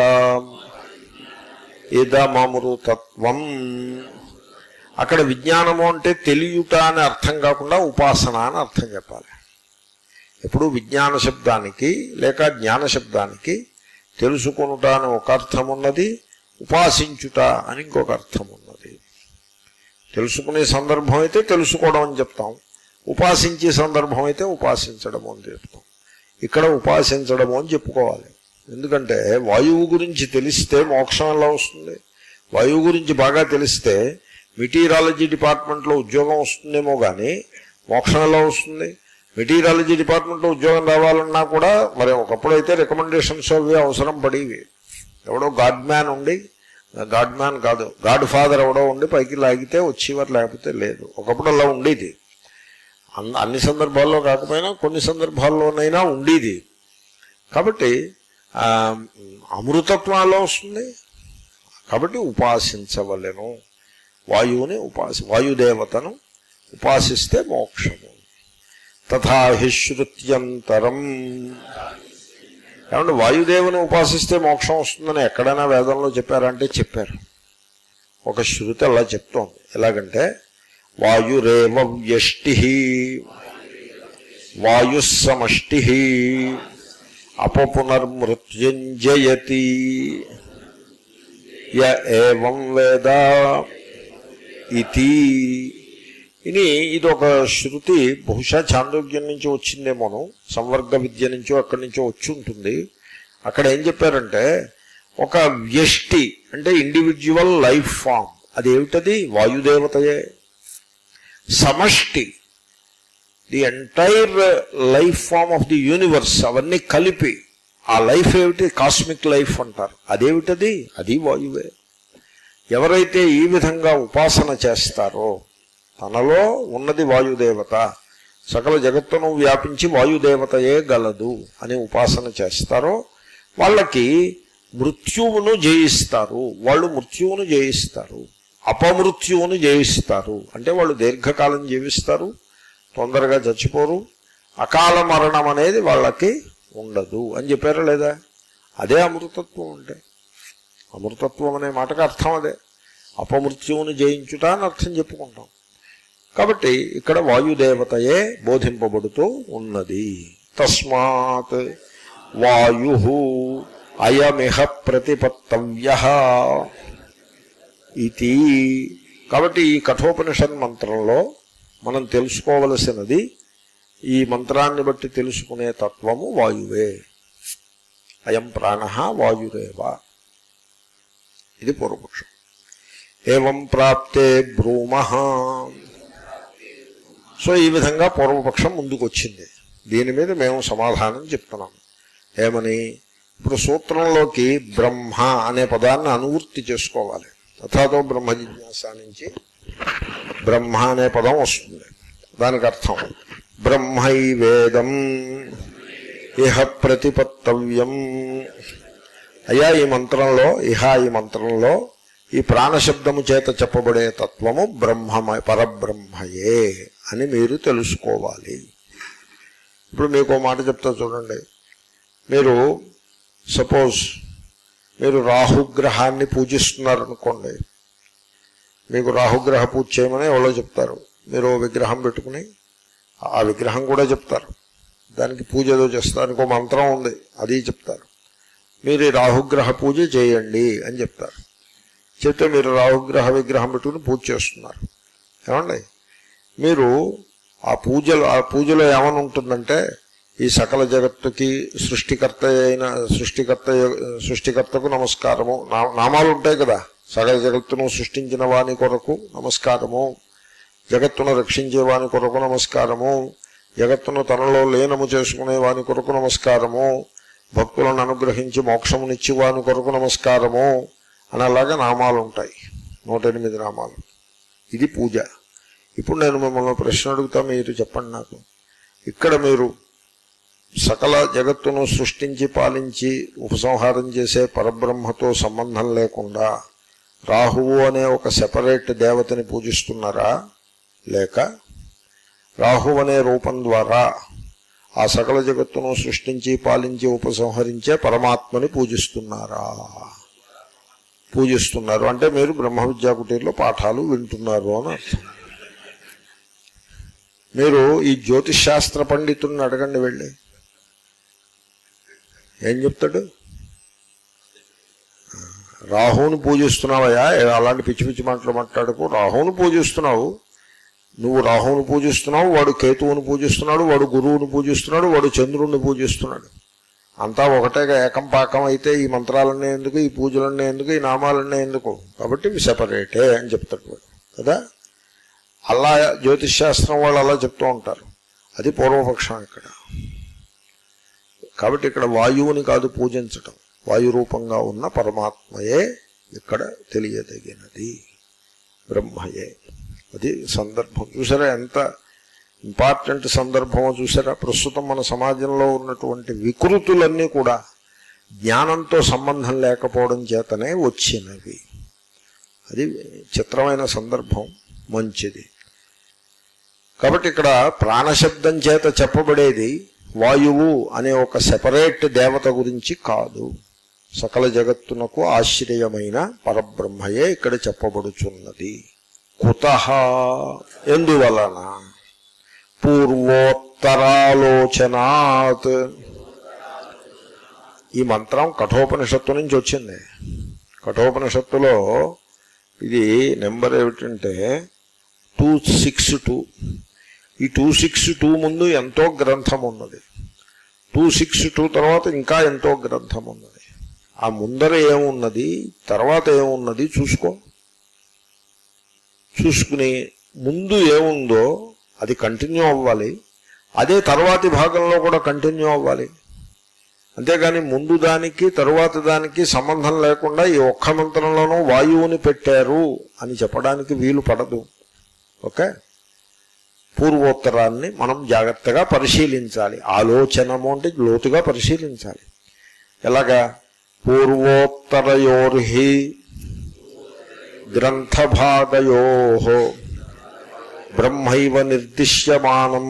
ఇదమృతత్వం అక్కడ విజ్ఞానము అంటే తెలియుట అని అర్థం కాకుండా ఉపాసన అని అర్థం చెప్పాలి ఇప్పుడు విజ్ఞాన శబ్దానికి లేక జ్ఞాన శబ్దానికి తెలుసుకొనుట అని ఒక అర్థం ఉన్నది ఉపాసించుట అని ఇంకొక అర్థం ఉన్నది తెలుసుకునే సందర్భం అయితే తెలుసుకోవడం అని చెప్తాం ఉపాసించే సందర్భం అయితే ఉపాసించడము అని చెప్తాం ఇక్కడ ఉపాసించడము అని చెప్పుకోవాలి ఎందుకంటే వాయువు గురించి తెలిస్తే మోక్షం ఎలా వస్తుంది వాయువు గురించి బాగా తెలిస్తే మెటీరియాలజీ డిపార్ట్మెంట్లో ఉద్యోగం వస్తుందేమో కానీ మోక్షం ఎలా వస్తుంది మెటీరియాలజీ డిపార్ట్మెంట్లో ఉద్యోగం రావాలన్నా కూడా మరి ఒకప్పుడు అయితే రికమెండేషన్స్ అవి అవసరం పడేవి ఎవడో గాడ్ మ్యాన్ ఉండి గాడ్ మ్యాన్ కాదు గాడ్ ఫాదర్ ఎవడో ఉండి పైకి లాగితే వచ్చేవారు లేకపోతే లేదు ఒకప్పుడు అలా ఉండేది అన్- అన్ని సందర్భాల్లో కాకపోయినా కొన్ని సందర్భాల్లోనైనా ఉండేది కాబట్టి ఆ, అమృతత్వం ఎలా వస్తుంది కాబట్టి ఉపాసించవలెను వాయువుని ఉపాసి వాయుదేవతను ఉపాసిస్తే మోక్షము తథా హి శృత్యంతరం ఏమంటే వాయుదేవుని ఉపాసిస్తే మోక్షం వస్తుందని ఎక్కడైనా వేదంలో చెప్పారంటే చెప్పారు ఒక శృతి అలా చెప్తోంది ఎలాగంటే వాయురేవ వ్యష్టి వాయుస్సమష్టి అపపునర్మృత్యుంజయతి య ఏవం వేద ఇది ఇది ఇది ఒక శృతి బహుశా చాందోగ్యం నుంచి వచ్చిందేమోను సంవర్గ విద్య నుంచో అక్కడి నుంచో వచ్చి ఉంటుంది అక్కడ ఏం చెప్పారంటే ఒక వ్యష్టి అంటే ఇండివిజువల్ లైఫ్ ఫామ్ అది ఏమిటది వాయుదేవతయే సమష్టి the entire life form of the universe అవన్నీ కలిపి ఆ లైఫ్ ఏమిటి కాస్మిక్ లైఫ్ అంటారు అదేమిటది అది వాయువే ఎవరైతే ఈ విధంగా ఉపాసన చేస్తారో తనలో ఉన్నది వాయుదేవత సకల జగత్తును వ్యాపించి వాయుదేవతయే గలదు అని ఉపాసన చేస్తారో వాళ్ళకి మృత్యువును జయిస్తారు వాళ్ళు మృత్యువును జయిస్తారు అపమృత్యువును జయిస్తారు అంటే వాళ్ళు దీర్ఘకాలం జీవిస్తారు తొందరగా చచ్చిపోరు అకాల మరణం అనేది వాళ్ళకి ఉండదు అని చెప్పారా లేదా అదే అమృతత్వం అంటే అమృతత్వం అనే మాటకు అర్థం అదే అపమృత్యువును జయించుట అని అర్థం చెప్పుకుంటాం కాబట్టి ఇక్కడ వాయుదేవతయే బోధింపబడుతూ ఉన్నది తస్మాత్ వాయు అయమిహ ప్రతిపత్తవ్య ఇది కాబట్టి ఈ కఠోపనిషత్ మంత్రంలో మనం తెలుసుకోవలసినది ఈ మంత్రాన్ని బట్టి తెలుసుకునే తత్వము వాయువే అయం ప్రాణ వాయురేవ ఇది పూర్వపక్షం ఏం ప్రాప్తే బ్రూమ సో ఈ విధంగా పూర్వపక్షం ముందుకు వచ్చింది దీని మీద మేము సమాధానం చెప్తున్నాం ఏమని ఇప్పుడు సూత్రంలోకి బ్రహ్మ అనే పదాన్ని అనువృత్తి చేసుకోవాలి తథాతో బ్రహ్మ జిజ్ఞాస నుంచి బ్రహ్మ అనే పదం వస్తుంది దానికి అర్థం బ్రహ్మై వేదం ఇహ ప్రతిపత్తవ్యం అయ్యా ఈ మంత్రంలో ఇహ ఈ మంత్రంలో ఈ ప్రాణశబ్దము చేత చెప్పబడే తత్వము బ్రహ్మమ పరబ్రహ్మయే అని మీరు తెలుసుకోవాలి ఇప్పుడు మీకు ఓ మాట చెప్తా చూడండి మీరు సపోజ్ మీరు రాహుగ్రహాన్ని పూజిస్తున్నారనుకోండి మీకు రాహుగ్రహ పూజ చేయమని ఎవరో చెప్తారు మీరు ఓ విగ్రహం పెట్టుకుని ఆ విగ్రహం కూడా చెప్తారు దానికి పూజ ఏదో చేస్తారు ఇంకో మంత్రం ఉంది అది చెప్తారు మీరు ఈ రాహుగ్రహ పూజ చేయండి అని చెప్తారు చెప్తే మీరు రాహుగ్రహ విగ్రహం పెట్టుకుని పూజ చేస్తున్నారు ఏమండి మీరు ఆ పూజలు ఆ పూజలో ఏమని ఉంటుందంటే ఈ సకల జగత్తుకి సృష్టికర్త అయిన సృష్టికర్త సృష్టికర్తకు నమస్కారము నా- నామాలు ఉంటాయి కదా సకల జగత్తును సృష్టించిన వాని కొరకు నమస్కారము జగత్తును రక్షించే వాని కొరకు నమస్కారము జగత్తును తనలో లీనము చేసుకునే వాని కొరకు నమస్కారము భక్తులను అనుగ్రహించి మోక్షమునిచ్చి వాని కొరకు నమస్కారము అని అలాగా నామాలు ఉంటాయి నూట ఎనిమిది నామాలు ఇది పూజ ఇప్పుడు నేను మిమ్మల్ని ప్రశ్న అడుగుతా మీరు చెప్పండి నాకు ఇక్కడ మీరు సకల జగత్తును సృష్టించి పాలించి ఉపసంహారం చేసే పరబ్రహ్మతో సంబంధం లేకుండా రాహువు అనే ఒక సెపరేట్ దేవతని పూజిస్తున్నారా లేక రాహు అనే రూపం ద్వారా ఆ సకల జగత్తును సృష్టించి పాలించి ఉపసంహరించే పరమాత్మని పూజిస్తున్నారా పూజిస్తున్నారు అంటే మీరు బ్రహ్మ విద్యా కుటీర్లో పాఠాలు వింటున్నారు అని అర్థం మీరు ఈ జ్యోతిష్ శాస్త్ర పండితుడిని అడగండి వెళ్ళి ఏం చెప్తాడు రాహువుని పూజిస్తున్నావయ్యా ఏ అలాంటి పిచ్చి పిచ్చి మాటలు మాట్లాడకు రాహువుని పూజిస్తున్నావు నువ్వు రాహువుని పూజిస్తున్నావు వాడు కేతువుని పూజిస్తున్నాడు వాడు గురువుని పూజిస్తున్నాడు వాడు చంద్రుణ్ణి పూజిస్తున్నాడు అంతా ఒకటేగా ఏకం పాకం అయితే ఈ మంత్రాలన్నీ ఎందుకు ఈ పూజలన్నీ ఎందుకు ఈ నామాలన్నీ ఎందుకు కాబట్టి ఇవి సెపరేటే అని చెప్తాడు వాడు కదా అలా జ్యోతిష్ శాస్త్రం వాళ్ళు అలా చెప్తూ ఉంటారు అది పూర్వపక్షం ఇక్కడ కాబట్టి ఇక్కడ వాయువుని కాదు పూజించటం వాయు రూపంగా ఉన్న పరమాత్మయే ఇక్కడ తెలియదగినది బ్రహ్మయే అది సందర్భం చూసారా ఎంత ఇంపార్టెంట్ సందర్భమో చూసారా ప్రస్తుతం మన సమాజంలో ఉన్నటువంటి వికృతులన్నీ కూడా జ్ఞానంతో సంబంధం లేకపోవడం చేతనే వచ్చినవి అది చిత్రమైన సందర్భం మంచిది కాబట్టి ఇక్కడ ప్రాణశబ్దం చేత చెప్పబడేది వాయువు అనే ఒక సెపరేట్ దేవత గురించి కాదు సకల జగత్తునకు ఆశ్రయమైన పరబ్రహ్మయే ఇక్కడ చెప్పబడుచున్నది కుత ఎందువలన పూర్వోత్తరాలోచనాత్ ఈ మంత్రం కఠోపనిషత్తు నుంచి వచ్చింది కఠోపనిషత్తులో ఇది నెంబర్ ఏమిటంటే టూ సిక్స్ టూ ఈ టూ సిక్స్ టూ ముందు ఎంతో గ్రంథం ఉన్నది టూ సిక్స్ టూ తర్వాత ఇంకా ఎంతో గ్రంథం ఉన్నది ఆ ముందర ఏమున్నది తర్వాత ఏమున్నది చూసుకో చూసుకుని ముందు ఏముందో అది కంటిన్యూ అవ్వాలి అదే తర్వాతి భాగంలో కూడా కంటిన్యూ అవ్వాలి అంతేగాని ముందు దానికి తరువాత దానికి సంబంధం లేకుండా ఈ ఒక్క మంత్రంలోనూ వాయువుని పెట్టారు అని చెప్పడానికి వీలు పడదు ఓకే పూర్వోత్తరాన్ని మనం జాగ్రత్తగా పరిశీలించాలి ఆలోచనము అంటే లోతుగా పరిశీలించాలి ఎలాగా పూర్వోత్తరయోర్హి గ్రంథభాగయో బ్రహ్మైవ నిర్దిశ్యమానం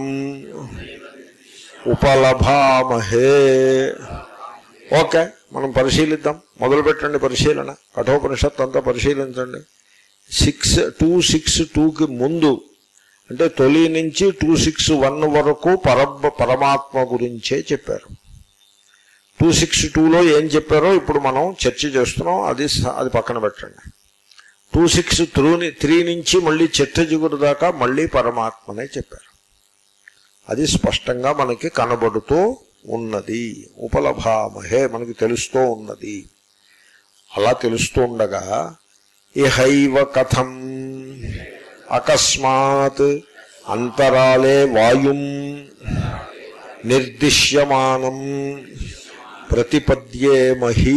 ఉపలభామహే ఓకే మనం పరిశీలిద్దాం మొదలు పెట్టండి పరిశీలన కఠోపనిషత్ అంతా పరిశీలించండి సిక్స్ టూ సిక్స్ టూకి ముందు అంటే తొలి నుంచి టూ సిక్స్ వన్ వరకు పరబ్ పరమాత్మ గురించే చెప్పారు టూ సిక్స్ టూలో ఏం చెప్పారో ఇప్పుడు మనం చర్చ చేస్తున్నాం అది స- అది పక్కన పెట్టండి టూ సిక్స్ త్రూని త్రీ నుంచి మళ్ళీ చెట్ట జిగురు దాకా మళ్ళీ పరమాత్మనే చెప్పారు అది స్పష్టంగా మనకి కనబడుతూ ఉన్నది ఉపలభామహే మనకి తెలుస్తూ ఉన్నది అలా తెలుస్తూ ఉండగా ఇహైవ కథం అకస్మాత్ అంతరాలే వాయుం నిర్దిశ్యమానం ప్రతిపద్యేమహీ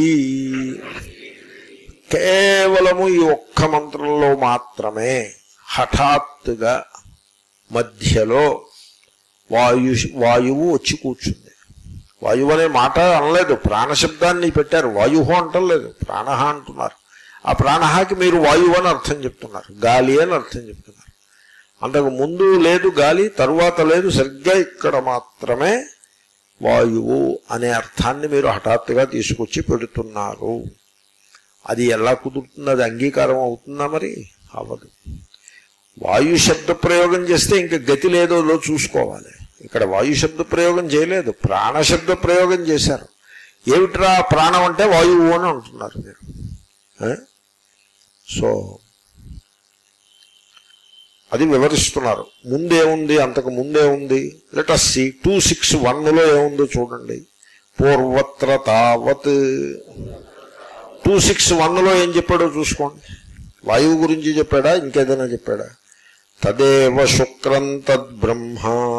కేవలము ఈ ఒక్క మంత్రంలో మాత్రమే హఠాత్తుగా మధ్యలో వాయు వాయువు వచ్చి కూర్చుంది వాయువు అనే మాట అనలేదు ప్రాణశబ్దాన్ని పెట్టారు వాయువు అంటలేదు ప్రాణ అంటున్నారు ఆ ప్రాణహాకి మీరు వాయువు అని అర్థం చెప్తున్నారు గాలి అని అర్థం చెప్తున్నారు అంతకు ముందు లేదు గాలి తరువాత లేదు సరిగ్గా ఇక్కడ మాత్రమే వాయువు అనే అర్థాన్ని మీరు హఠాత్తుగా తీసుకొచ్చి పెడుతున్నారు అది ఎలా కుదురుతుంది అది అంగీకారం అవుతుందా మరి అవ్వదు వాయు శబ్ద ప్రయోగం చేస్తే ఇంకా గతి లేదో లో చూసుకోవాలి ఇక్కడ వాయు శబ్ద ప్రయోగం చేయలేదు ప్రాణ శబ్ద ప్రయోగం చేశారు ఏమిట్రా ప్రాణం అంటే వాయువు అని అంటున్నారు మీరు ఆ? సో అది వివరిస్తున్నారు ముందేముంది అంతకు ముందే ఉంది let us see two six వన్లో ఏముందో చూడండి పూర్వత్ర తావత్ టూ సిక్స్ వన్లో ఏం చెప్పాడో చూసుకోండి వాయువు గురించి చెప్పాడా ఇంకేదైనా చెప్పాడా తదేవ శుక్రం తద్బ్రహ్మ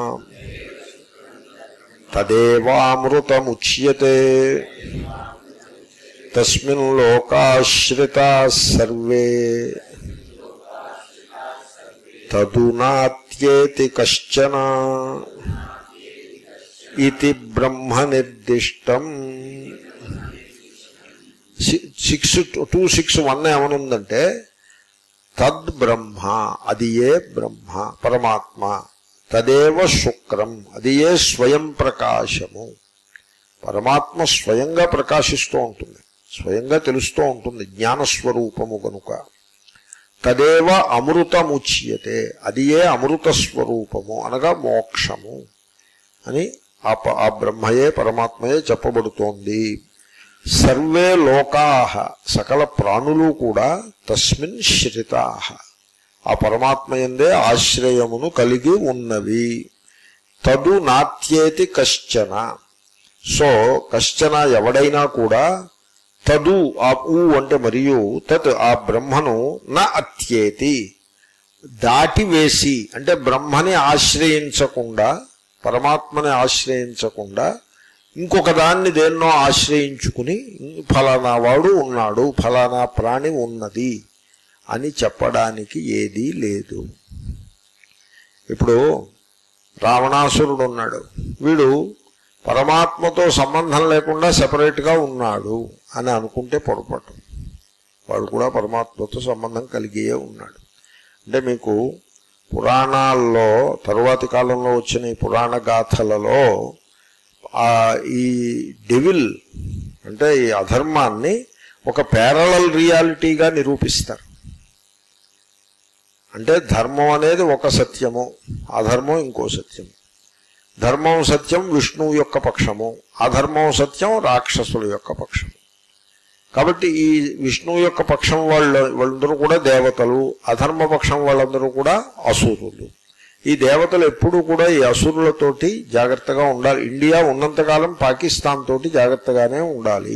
తదేవామృతముచ్యతే తస్మిన్ లోకాశ్రితా సర్వే తదునాత్యేతి కశ్చన ఇది బ్రహ్మ నిర్దిష్టం సిక్స్ టూ సిక్స్ వన్ ఏమనుందంటే తద్ బ్రహ్మ అది ఏ బ్రహ్మ పరమాత్మ తదేవ శుక్రం అది ఏ స్వయం ప్రకాశము పరమాత్మ స్వయంగా ప్రకాశిస్తూ ఉంటుంది స్వయంగా తెలుస్తూ ఉంటుంది జ్ఞానస్వరూపము గనుక తదేవ అమృతముచ్యతే అది ఏ అమృత స్వరూపము అనగా మోక్షము అని ఆ ప- ఆ బ్రహ్మయే పరమాత్మయే చెప్పబడుతోంది సర్వే లోకా సకల ప్రాణులు కూడా తస్మిన్ శ్రితా ఆ పరమాత్మయందే ఆశ్రయమును కలిగి ఉన్నవి తదు నాత్యేతి కశ్చన సో కశ్చన ఎవడైనా కూడా తదు ఆ ఊ అంటే మరియు తత్ ఆ బ్రహ్మను నా అత్యేతి దాటివేసి అంటే బ్రహ్మని ఆశ్రయించకుండా పరమాత్మని ఆశ్రయించకుండా ఇంకొక దాన్ని దేన్నో ఆశ్రయించుకుని ఫలానా వాడు ఉన్నాడు ఫలానా ప్రాణి ఉన్నది అని చెప్పడానికి ఏదీ లేదు ఇప్పుడు రావణాసురుడు ఉన్నాడు వీడు పరమాత్మతో సంబంధం లేకుండా సెపరేట్గా ఉన్నాడు అని అనుకుంటే పొరపాటు వాడు కూడా పరమాత్మతో సంబంధం కలిగియే ఉన్నాడు అంటే మీకు పురాణాల్లో తరువాతి కాలంలో వచ్చిన ఈ పురాణ గాథలలో ఆ ఈ డెవిల్ అంటే ఈ అధర్మాన్ని ఒక పేరలల్ రియాలిటీగా నిరూపిస్తారు అంటే ధర్మం అనేది ఒక సత్యము అధర్మం ఇంకో సత్యము ధర్మం సత్యం విష్ణువు యొక్క పక్షము అధర్మం సత్యం రాక్షసుల యొక్క పక్షము కాబట్టి ఈ విష్ణువు యొక్క పక్షం వాళ్ళ వాళ్ళందరూ కూడా దేవతలు అధర్మ పక్షం వాళ్ళందరూ కూడా అసురులు ఈ దేవతలు ఎప్పుడూ కూడా ఈ అసురులతోటి జాగ్రత్తగా ఉండాలి ఇండియా ఉన్నంతకాలం పాకిస్తాన్ తోటి జాగ్రత్తగానే ఉండాలి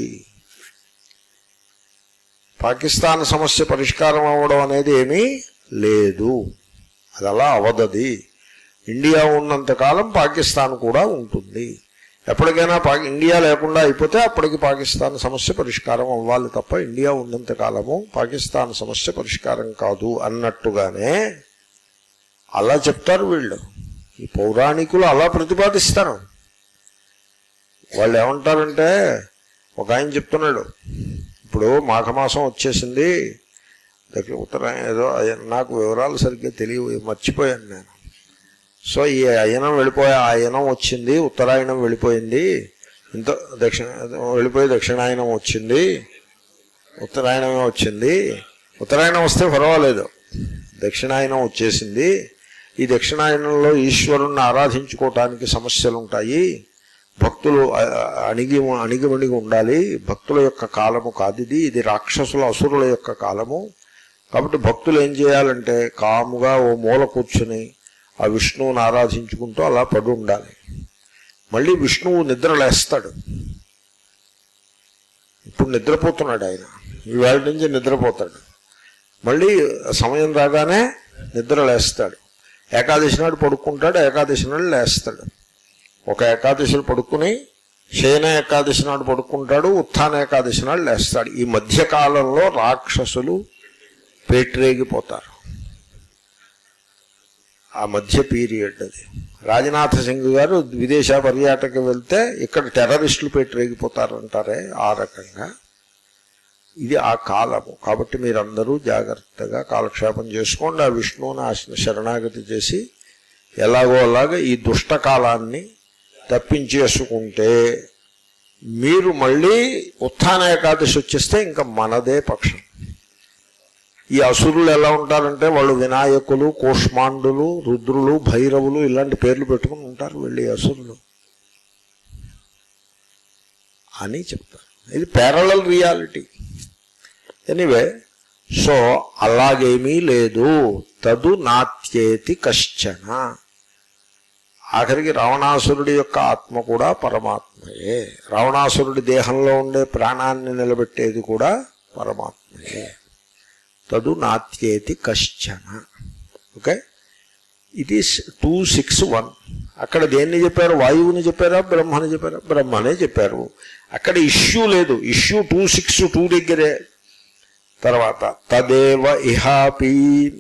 పాకిస్తాన్ సమస్య పరిష్కారం అవ్వడం అనేది ఏమీ లేదు అది అలా అవదది ఇండియా ఉన్నంతకాలం పాకిస్తాన్ కూడా ఉంటుంది ఎప్పటికైనా పా ఇండియా లేకుండా అయిపోతే అప్పటికి పాకిస్తాన్ సమస్య పరిష్కారం అవ్వాలి తప్ప ఇండియా ఉన్నంత కాలము పాకిస్తాన్ సమస్య పరిష్కారం కాదు అన్నట్టుగానే అలా చెప్తారు వీళ్ళు ఈ పౌరాణికులు అలా ప్రతిపాదిస్తారు వాళ్ళు ఏమంటారంటే ఒక ఆయన చెప్తున్నాడు ఇప్పుడు మాఘమాసం వచ్చేసింది దగ్గర ఉత్తరాయణ ఏదో అయ- నాకు వివరాలు సరిగ్గా తెలియ మర్చిపోయాను నేను సో ఈ అయనం వెళ్ళిపోయే ఆయనం వచ్చింది ఉత్తరాయణం వెళ్ళిపోయింది ఇంత దక్షిణ వెళ్ళిపోయి దక్షిణాయనం వచ్చింది ఉత్తరాయణమే వచ్చింది ఉత్తరాయణం వస్తే పర్వాలేదు దక్షిణాయనం వచ్చేసింది ఈ దక్షిణాయనంలో ఈశ్వరుణ్ణి ఆరాధించుకోవటానికి సమస్యలు ఉంటాయి భక్తులు అ- అ- అణిగి అణిగిమణిగి ఉండాలి భక్తుల యొక్క కాలము కాదు ఇది ఇది రాక్షసుల అసురుల యొక్క కాలము కాబట్టి భక్తులు ఏం చేయాలంటే కాముగా ఓ మూల కూర్చుని ఆ విష్ణువుని ఆరాధించుకుంటూ అలా పడి ఉండాలి మళ్ళీ విష్ణువు నిద్ర లేస్తాడు ఇప్పుడు నిద్రపోతున్నాడు ఆయన ఈవేళ నుంచి నిద్రపోతాడు మళ్ళీ సమయం రాగానే నిద్ర లేస్తాడు ఏకాదశి నాడు పడుకుంటాడు ఏకాదశి నాడు లేస్తాడు ఒక ఏకాదశిని పడుకుని శయన ఏకాదశి నాడు పడుకుంటాడు ఉత్థాన ఏకాదశి నాడు లేస్తాడు ఈ మధ్య కాలంలో రాక్షసులు పేట్రేగిపోతారు ఆ మధ్య పీరియడ్ అది రాజనాథ సింగ్ గారు విదేశ పర్యాటక వెళ్తే ఇక్కడ టెర్రరిస్టులు పెట్టిరేగిపోతారంటారే ఆ రకంగా ఇది ఆ కాలము కాబట్టి మీరందరూ జాగ్రత్తగా కాలక్షేపం చేసుకోండి ఆ విష్ణువుని ఆశ- శరణాగతి చేసి ఎలాగో అలాగా ఈ దుష్ట కాలాన్ని తప్పించేసుకుంటే మీరు మళ్ళీ ఉత్థాన ఏకాదశి వచ్చేస్తే ఇంకా మనదే పక్షం ఈ అసురులు ఎలా ఉంటారంటే వాళ్ళు వినాయకులు కూష్మాండులు రుద్రులు భైరవులు ఇలాంటి పేర్లు పెట్టుకుని ఉంటారు వెళ్ళి అసురులు అని చెప్తారు ఇది పేరలల్ రియాలిటీ ఎనీవే సో అలాగేమీ లేదు తదు నాత్యేతి కశ్చన ఆఖరికి రావణాసురుడి యొక్క ఆత్మ కూడా పరమాత్మయే రావణాసురుడి దేహంలో ఉండే ప్రాణాన్ని నిలబెట్టేది కూడా పరమాత్మయే తదు నాత్యేతి కశ్చన ఓకే ఇది టూ సిక్స్ వన్ అక్కడ దేన్ని చెప్పారు వాయువుని చెప్పారా బ్రహ్మని చెప్పారా బ్రహ్మనే చెప్పారు అక్కడ ఇష్యూ లేదు ఇష్యూ టూ సిక్స్ టూ దగ్గరే తర్వాత తదేవ ఇహాపి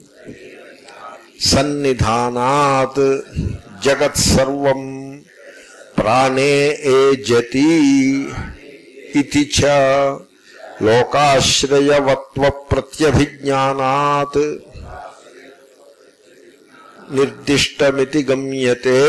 సన్నిధానాత్ జగత్ సర్వం ప్రాణే ఏ జతి ఇది చ లోకాశ్రయవత్వ ప్రత్యభిజ్ఞానాత్ నిర్దిష్టమితి గమ్యతే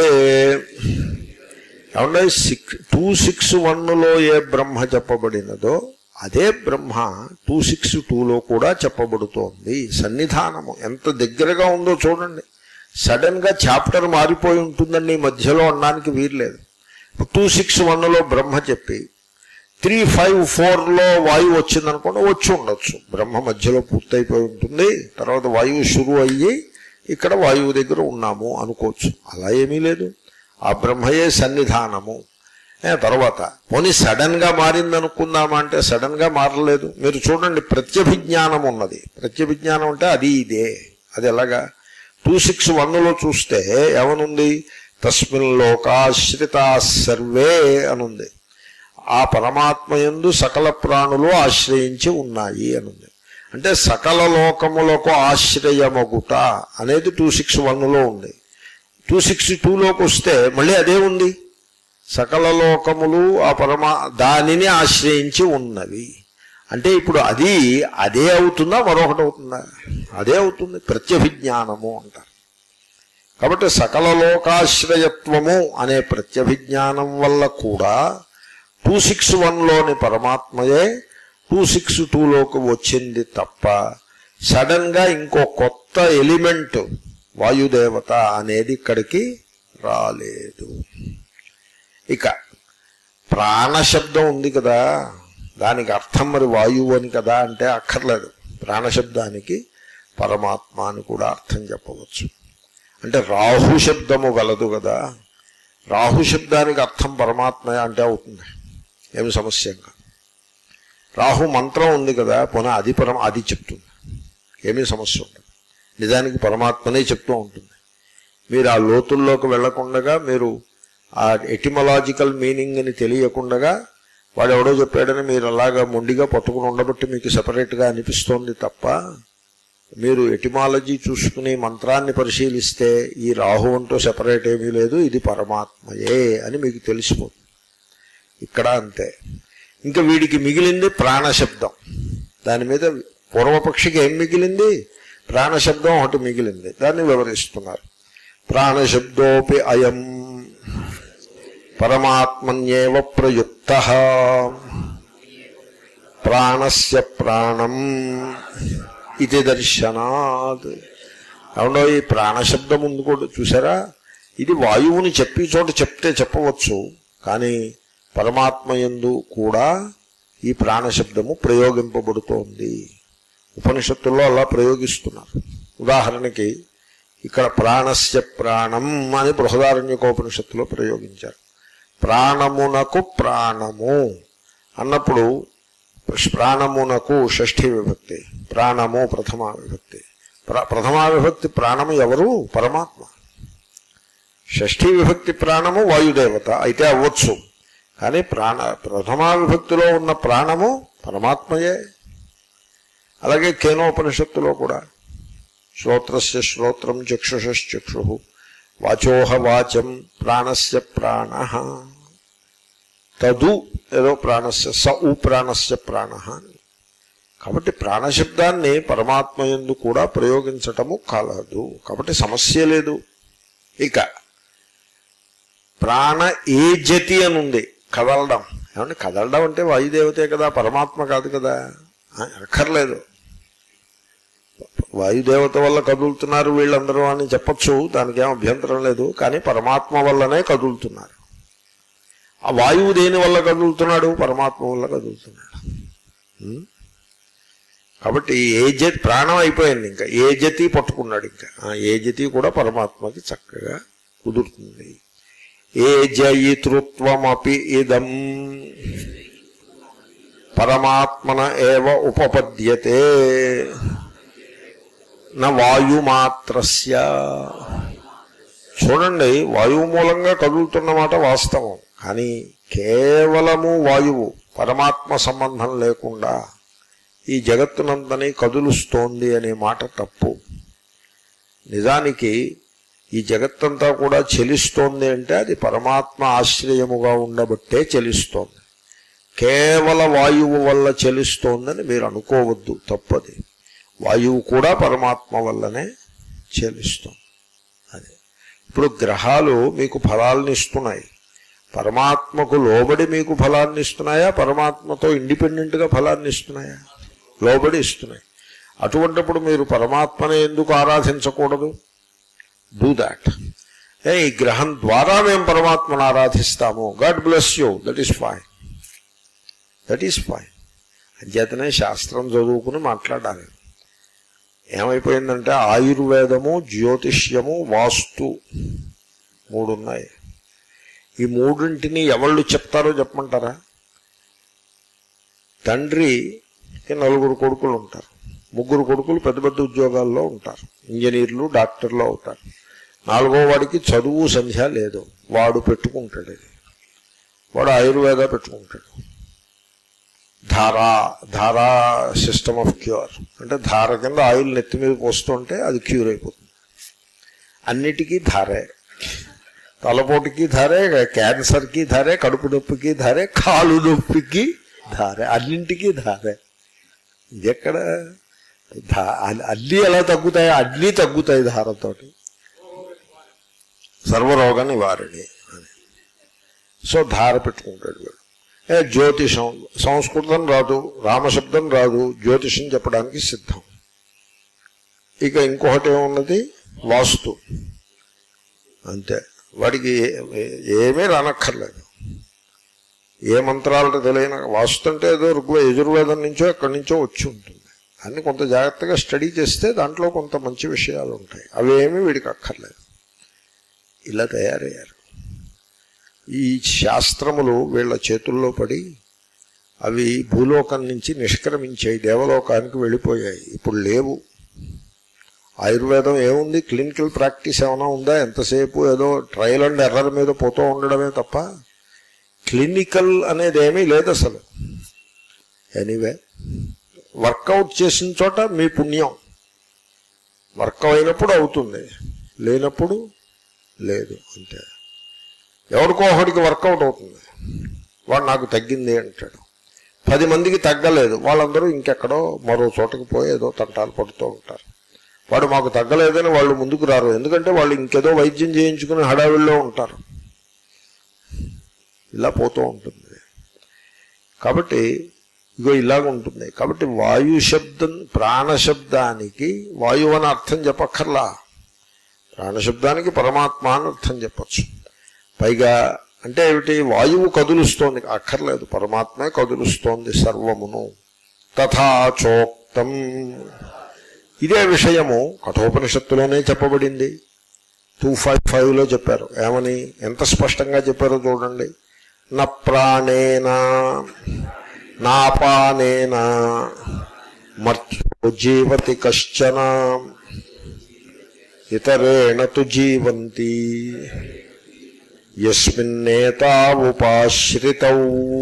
ఏమంటే సిక్స్ టూ సిక్స్ వన్లో ఏ బ్రహ్మ చెప్పబడినదో అదే బ్రహ్మ టూ సిక్స్ టూలో కూడా చెప్పబడుతోంది సన్నిధానము ఎంత దగ్గరగా ఉందో చూడండి సడన్ గా చాప్టర్ మారిపోయి ఉంటుందండి ఈ మధ్యలో అనడానికి వీర్లేదు టూ సిక్స్ వన్లో బ్రహ్మ చెప్పి త్రీ ఫైవ్ ఫోర్లో వాయువు వచ్చిందనుకోండి వచ్చి ఉండొచ్చు బ్రహ్మ మధ్యలో పూర్తయిపోయి ఉంటుంది తర్వాత వాయువు షురు అయ్యి ఇక్కడ వాయువు దగ్గర ఉన్నాము అనుకోవచ్చు అలా ఏమీ లేదు ఆ బ్రహ్మయే సన్నిధానము ఏ, తర్వాత పోనీ సడన్ గా మారింది అనుకుందామా అంటే సడన్ గా మారలేదు మీరు చూడండి ప్రత్యభిజ్ఞానం ఉన్నది ప్రత్యభిజ్ఞానం అంటే అది ఇదే అది ఎలాగా టూ సిక్స్ వన్లో చూస్తే ఏమనుంది తస్మిన్ లోకాశ్రితా సర్వే అనుంది ఆ పరమాత్మ యందు సకల ప్రాణులు ఆశ్రయించి ఉన్నాయి అనుంది అంటే సకల లోకములకు ఆశ్రయమగుట అనేది టూ సిక్స్ వన్లో ఉంది టూ సిక్స్ టూలోకి వస్తే మళ్ళీ అదే ఉంది సకల లోకములు ఆ పరమా దానిని ఆశ్రయించి ఉన్నవి అంటే ఇప్పుడు అది అదే అవుతుందా మరొకటి అవుతుందా అదే అవుతుంది ప్రత్యభిజ్ఞానము అంటారు కాబట్టి సకల లోకాశ్రయత్వము అనే ప్రత్యభిజ్ఞానం వల్ల కూడా టూ సిక్స్ వన్లోని పరమాత్మయే టూ సిక్స్ టూలోకి వచ్చింది తప్ప సడన్ గా ఇంకో కొత్త ఎలిమెంట్ వాయుదేవత అనేది ఇక్కడికి రాలేదు ఇక ప్రాణశబ్దం ఉంది కదా దానికి అర్థం మరి వాయువు అని కదా అంటే అక్కర్లేదు ప్రాణశబ్దానికి పరమాత్మ అని కూడా అర్థం చెప్పవచ్చు అంటే రాహు శబ్దము గలదు కదా రాహు శబ్దానికి అర్థం పరమాత్మ అంటే అవుతుంది ఏమి సమస్య కాదు రాహు మంత్రం ఉంది కదా పునః అది పరమ అది చెప్తుంది ఏమీ సమస్య ఉండదు నిజానికి పరమాత్మనే చెప్తూ ఉంటుంది మీరు ఆ లోతుల్లోకి వెళ్లకుండగా మీరు ఆ ఎటిమలాజికల్ మీనింగ్ని తెలియకుండగా వాడు ఎవడో చెప్పాడని మీరు అలాగా మొండిగా పట్టుకుని ఉండబట్టి మీకు సెపరేట్గా అనిపిస్తోంది తప్ప మీరు ఎటిమాలజీ చూసుకుని మంత్రాన్ని పరిశీలిస్తే ఈ రాహు అంటూ సెపరేట్ ఏమీ లేదు ఇది పరమాత్మయే అని మీకు తెలిసిపోతుంది ఇక్కడ అంతే ఇంకా వీడికి మిగిలింది ప్రాణశబ్దం దాని మీద పూర్వపక్షికి ఏం మిగిలింది ప్రాణశబ్దం ఒకటి మిగిలింది దాన్ని వివరిస్తున్నారు ప్రాణశబ్దోపి అయం పరమాత్మన్యేవ ప్రయుక్త ప్రాణస్య ప్రాణం ఇది దర్శనాత్ అవునో ఈ ప్రాణశబ్దం ఉంది కూడా చూసారా ఇది వాయువుని చెప్పి చోట చెప్తే చెప్పవచ్చు కానీ పరమాత్మ యందు కూడా ఈ ప్రాణశబ్దము ప్రయోగింపబడుతోంది ఉపనిషత్తుల్లో అలా ప్రయోగిస్తున్నారు ఉదాహరణకి ఇక్కడ ప్రాణస్య ప్రాణం అని బృహదారణ్యకోపనిషత్తులో ప్రయోగించారు ప్రాణమునకు ప్రాణము అన్నప్పుడు ప్రాణమునకు షష్ఠీ విభక్తి ప్రాణము ప్రథమా విభక్తి ప్ర- ప్రథమా విభక్తి ప్రాణము ఎవరు పరమాత్మ షష్ఠీ విభక్తి ప్రాణము వాయుదేవత అయితే అవ్వచ్చు కానీ ప్రాణ ప్రథమా విభక్తిలో ఉన్న ప్రాణము పరమాత్మయే అలాగే కేనోపనిషత్తులో కూడా శ్రోత్రస్య శ్రోత్రం చక్షుషశ్చక్షు వాచోహ వాచం ప్రాణస్య ప్రాణ తదు ఏదో ప్రాణస్య స ఉ ప్రాణస్య ప్రాణ కాబట్టి ప్రాణశబ్దాన్ని పరమాత్మ యందు కూడా ప్రయోగించటము కలదు కాబట్టి సమస్య లేదు ఇక ప్రాణ ఏ జతి అని ఉంది కదలడం ఏమంటే కదలడం అంటే వాయుదేవతే కదా పరమాత్మ కాదు కదా ఆ, అక్కర్లేదు వాయుదేవత వల్ల కదులుతున్నారు వీళ్ళందరూ అని చెప్పచ్చు దానికి ఏం అభ్యంతరం లేదు కానీ పరమాత్మ వల్లనే కదులుతున్నారు ఆ వాయువు దేని వల్ల కదులుతున్నాడు పరమాత్మ వల్ల కదులుతున్నాడు ఉం? కాబట్టి ఏ జతి ప్రాణం అయిపోయింది ఇంకా ఏ జతి పట్టుకున్నాడు ఇంకా ఆ ఏ జతి కూడా పరమాత్మకి చక్కగా కుదురుతుంది ఏ జయితృత్వమపి ఇదం పరమాత్మన ఏవ ఉపపద్యతే నా వాయుమాత్రస్య చూడండి వాయువు మూలంగా కదులుతున్నమాట వాస్తవం కానీ కేవలము వాయువు పరమాత్మ సంబంధం లేకుండా ఈ జగత్తునంతని కదులుస్తోంది అనే మాట తప్పు నిజానికి ఈ జగత్తంతా కూడా చెలిస్తోంది అంటే అది పరమాత్మ ఆశ్రయముగా ఉండబట్టే చెలిస్తోంది కేవల వాయువు వల్ల చెలిస్తోందని మీరు అనుకోవద్దు తప్పది వాయువు కూడా పరమాత్మ వల్లనే చెలిస్తోంది అది ఇప్పుడు గ్రహాలు మీకు ఫలాలను ఇస్తున్నాయి పరమాత్మకు లోబడి మీకు ఫలాన్ని ఇస్తున్నాయా పరమాత్మతో ఇండిపెండెంట్గా ఫలాన్ని ఇస్తున్నాయా లోబడి ఇస్తున్నాయి అటువంటిప్పుడు మీరు పరమాత్మని ఎందుకు ఆరాధించకూడదు డూ దాట్ ఏ ఈ గ్రహం ద్వారా మేము పరమాత్మను ఆరాధిస్తాము God bless you that is fine that is fine అంచేతనే శాస్త్రం చదువుకుని మాట్లాడాలి ఏమైపోయిందంటే ఆయుర్వేదము జ్యోతిష్యము వాస్తు మూడు ఉన్నాయి ఈ మూడింటిని ఎవళ్ళు చెప్తారో చెప్పమంటారా తండ్రికి నలుగురు కొడుకులు ఉంటారు ముగ్గురు కొడుకులు పెద్ద పెద్ద ఉద్యోగాల్లో ఉంటారు ఇంజనీర్లు డాక్టర్లు అవుతారు నాలుగో వాడికి చదువు సంధ్య లేదు వాడు పెట్టుకుంటాడు ఇది వాడు ఆయుర్వేద పెట్టుకుంటాడు ధారా ధారా సిస్టమ్ ఆఫ్ క్యూర్ అంటే ధార కింద ఆయిల్ నెత్తి మీద పోస్తుంటే అది క్యూర్ అయిపోతుంది అన్నిటికీ ధారే తలపోటుకి ధారే క్యాన్సర్కి ధారే కడుపు నొప్పికి ధారే కాలు నొప్పికి ధారే అన్నింటికి ధారే ఇది ఎక్కడ ధా- అన్ని- అన్నీ ఎలా తగ్గుతాయి అన్నీ తగ్గుతాయి ధారతోటి సర్వరోగ నివారణి అని సో ధార పెట్టుకుంటాడు వీడు ఏ జ్యోతిషం సంస్కృతం రాదు రామశబ్దం రాదు జ్యోతిషం చెప్పడానికి సిద్ధం ఇక ఇంకొకటి ఏమున్నది వాస్తు అంతే వాడికి ఏ- ఏమీ రానక్కర్లేదు ఏ మంత్రాలు తెలియని వాస్తు అంటే ఏదో ఋగ్వే యజుర్వేదం నుంచో ఎక్కడి నుంచో వచ్చి ఉంటుంది అన్ని కొంత జాగ్రత్తగా స్టడీ చేస్తే దాంట్లో కొంత మంచి విషయాలు ఉంటాయి అవి ఏమీ వీడికి అక్కర్లేదు ఇలా తయారయ్యారు ఈ శాస్త్రములు వీళ్ళ చేతుల్లో పడి అవి భూలోకం నుంచి నిష్క్రమించాయి దేవలోకానికి వెళ్ళిపోయాయి ఇప్పుడు లేవు ఆయుర్వేదం ఏముంది క్లినికల్ ప్రాక్టీస్ ఏమైనా ఉందా ఎంతసేపు ఏదో ట్రయల్ అండ్ ఎర్రర్ మీద పోతూ ఉండడమే తప్ప క్లినికల్ అనేది ఏమీ లేదు అసలు ఎనీవే వర్కౌట్ చేసిన చోట మీ పుణ్యం వర్క్ అయినప్పుడు అవుతుంది లేనప్పుడు లేదు అంతే ఎవరికో ఒకడికి వర్కౌట్ అవుతుంది వాడు నాకు తగ్గింది అంటాడు పది మందికి తగ్గలేదు వాళ్ళందరూ ఇంకెక్కడో మరో చోటకి పోయి ఏదో తంటాలు పడుతూ ఉంటారు వాడు మాకు తగ్గలేదని వాళ్ళు ముందుకు రారు ఎందుకంటే వాళ్ళు ఇంకేదో వైద్యం చేయించుకుని హడావిల్లో ఉంటారు ఇలా పోతూ ఉంటుంది కాబట్టి ఇగో ఇలాగ ఉంటుంది కాబట్టి వాయు శబ్దం ప్రాణశబ్దానికి వాయువు అని అర్థం చెప్పక్కర్లా ప్రాణశబ్దానికి పరమాత్మ అని అర్థం చెప్పచ్చు పైగా అంటే ఏమిటి వాయువు కదులుస్తోంది అక్కర్లేదు పరమాత్మే కదులుస్తోంది సర్వమును తథాచోక్తం ఇదే విషయము కఠోపనిషత్తులోనే చెప్పబడింది టూ ఫైవ్ ఫైవ్లో చెప్పారు ఏమని ఎంత స్పష్టంగా చెప్పారో చూడండి న ప్రాణేన నాపానేన మర్త్యో జీవతి కశ్చన ఇతరేణ తు జీవంతి యస్మిన్నేతావుపాశ్రితౌ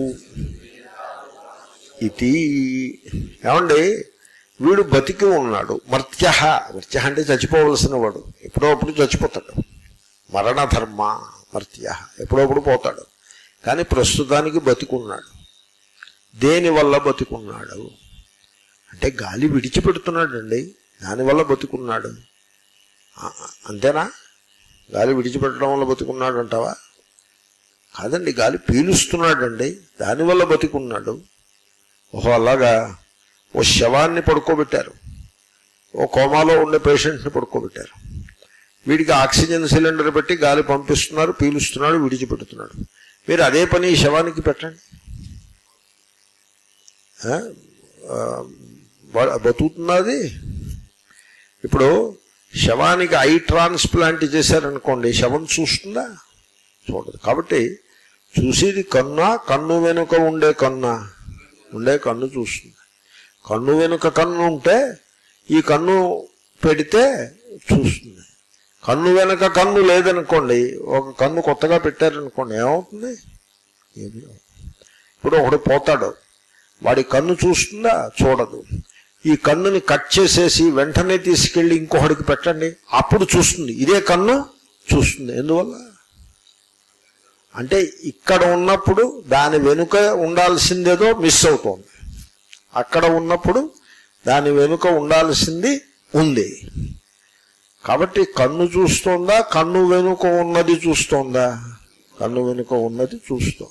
ఇది ఏమండి వీడు బతికి ఉన్నాడు మర్త్య మర్త్య అంటే చచ్చిపోవలసిన వాడు ఎప్పుడోప్పుడు చచ్చిపోతాడు మరణధర్మ మర్త్య ఎప్పుడోప్పుడు పోతాడు కానీ ప్రస్తుతానికి బతికున్నాడు దేనివల్ల బతికున్నాడు అంటే గాలి విడిచిపెడుతున్నాడండి దానివల్ల బతికున్నాడు ఆ, అంతేనా గాలి విడిచిపెట్టడం వల్ల బతికున్నాడు అంటావా కాదండి గాలి పీలుస్తున్నాడండి దానివల్ల బతికున్నాడు ఓహో అలాగా ఓ శవాన్ని పడుకోబెట్టారు ఓ కోమాలో ఉండే పేషెంట్ని పడుకోబెట్టారు వీడికి ఆక్సిజన్ సిలిండర్ పెట్టి గాలి పంపిస్తున్నారు పీలుస్తున్నాడు విడిచిపెడుతున్నాడు మీరు అదే పని ఈ శవానికి పెట్టండి ఆ? ఆ, బ- బతుకుతున్నది ఇప్పుడు శవానికి ఐ ట్రాన్స్ప్లాంట్ చేశారనుకోండి శవం చూస్తుందా చూడదు కాబట్టి చూసేది కన్నా కన్ను వెనుక ఉండే కన్నా ఉండే కన్ను చూస్తుంది కన్ను వెనుక కన్ను ఉంటే ఈ కన్ను పెడితే చూస్తుంది కన్ను వెనక కన్ను లేదనుకోండి ఒక కన్ను కొత్తగా పెట్టారనుకోండి ఏమవుతుంది ఏమీ అవ్వదు. ఇప్పుడు ఒకడు పోతాడు వాడి కన్ను చూస్తుందా చూడదు ఈ కన్నుని కట్ చేసేసి వెంటనే తీసుకెళ్లి ఇంకొకడికి పెట్టండి అప్పుడు చూస్తుంది ఇదే కన్ను చూస్తుంది ఎందువల్ల అంటే ఇక్కడ ఉన్నప్పుడు దాని వెనుక ఉండాల్సిందేదో మిస్ అవుతోంది అక్కడ ఉన్నప్పుడు దాని వెనుక ఉండాల్సింది ఉంది కాబట్టి కన్ను చూస్తోందా కన్ను వెనుక ఉన్నది చూస్తోందా కన్ను వెనుక ఉన్నది చూస్తోంది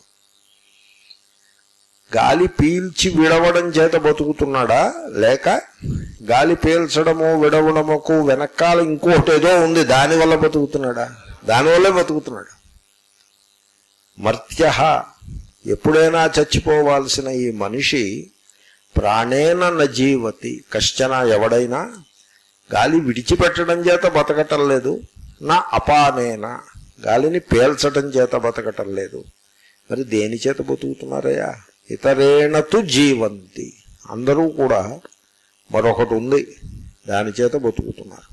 గాలి పీల్చి విడవడం చేత బతుకుతున్నాడా లేక గాలి పీల్చడము విడవడముకు వెనకాల ఇంకోటి ఏదో ఉంది దానివల్ల బతుకుతున్నాడా దానివల్లే బతుకుతున్నాడు మర్త్య ఎప్పుడైనా చచ్చిపోవాల్సిన ఈ మనిషి ప్రాణేన నజీవతి కశ్చన ఎవడైనా గాలి విడిచిపెట్టడం చేత బతకటం లేదు నా అపానేన గాలిని పేల్చడం చేత బతకటం లేదు మరి దేని చేత బతుకుతున్నారయ్యా ఇతరేణతు జీవంతి అందరూ కూడా మరొకటి ఉంది దాని చేత బతుకుతున్నారు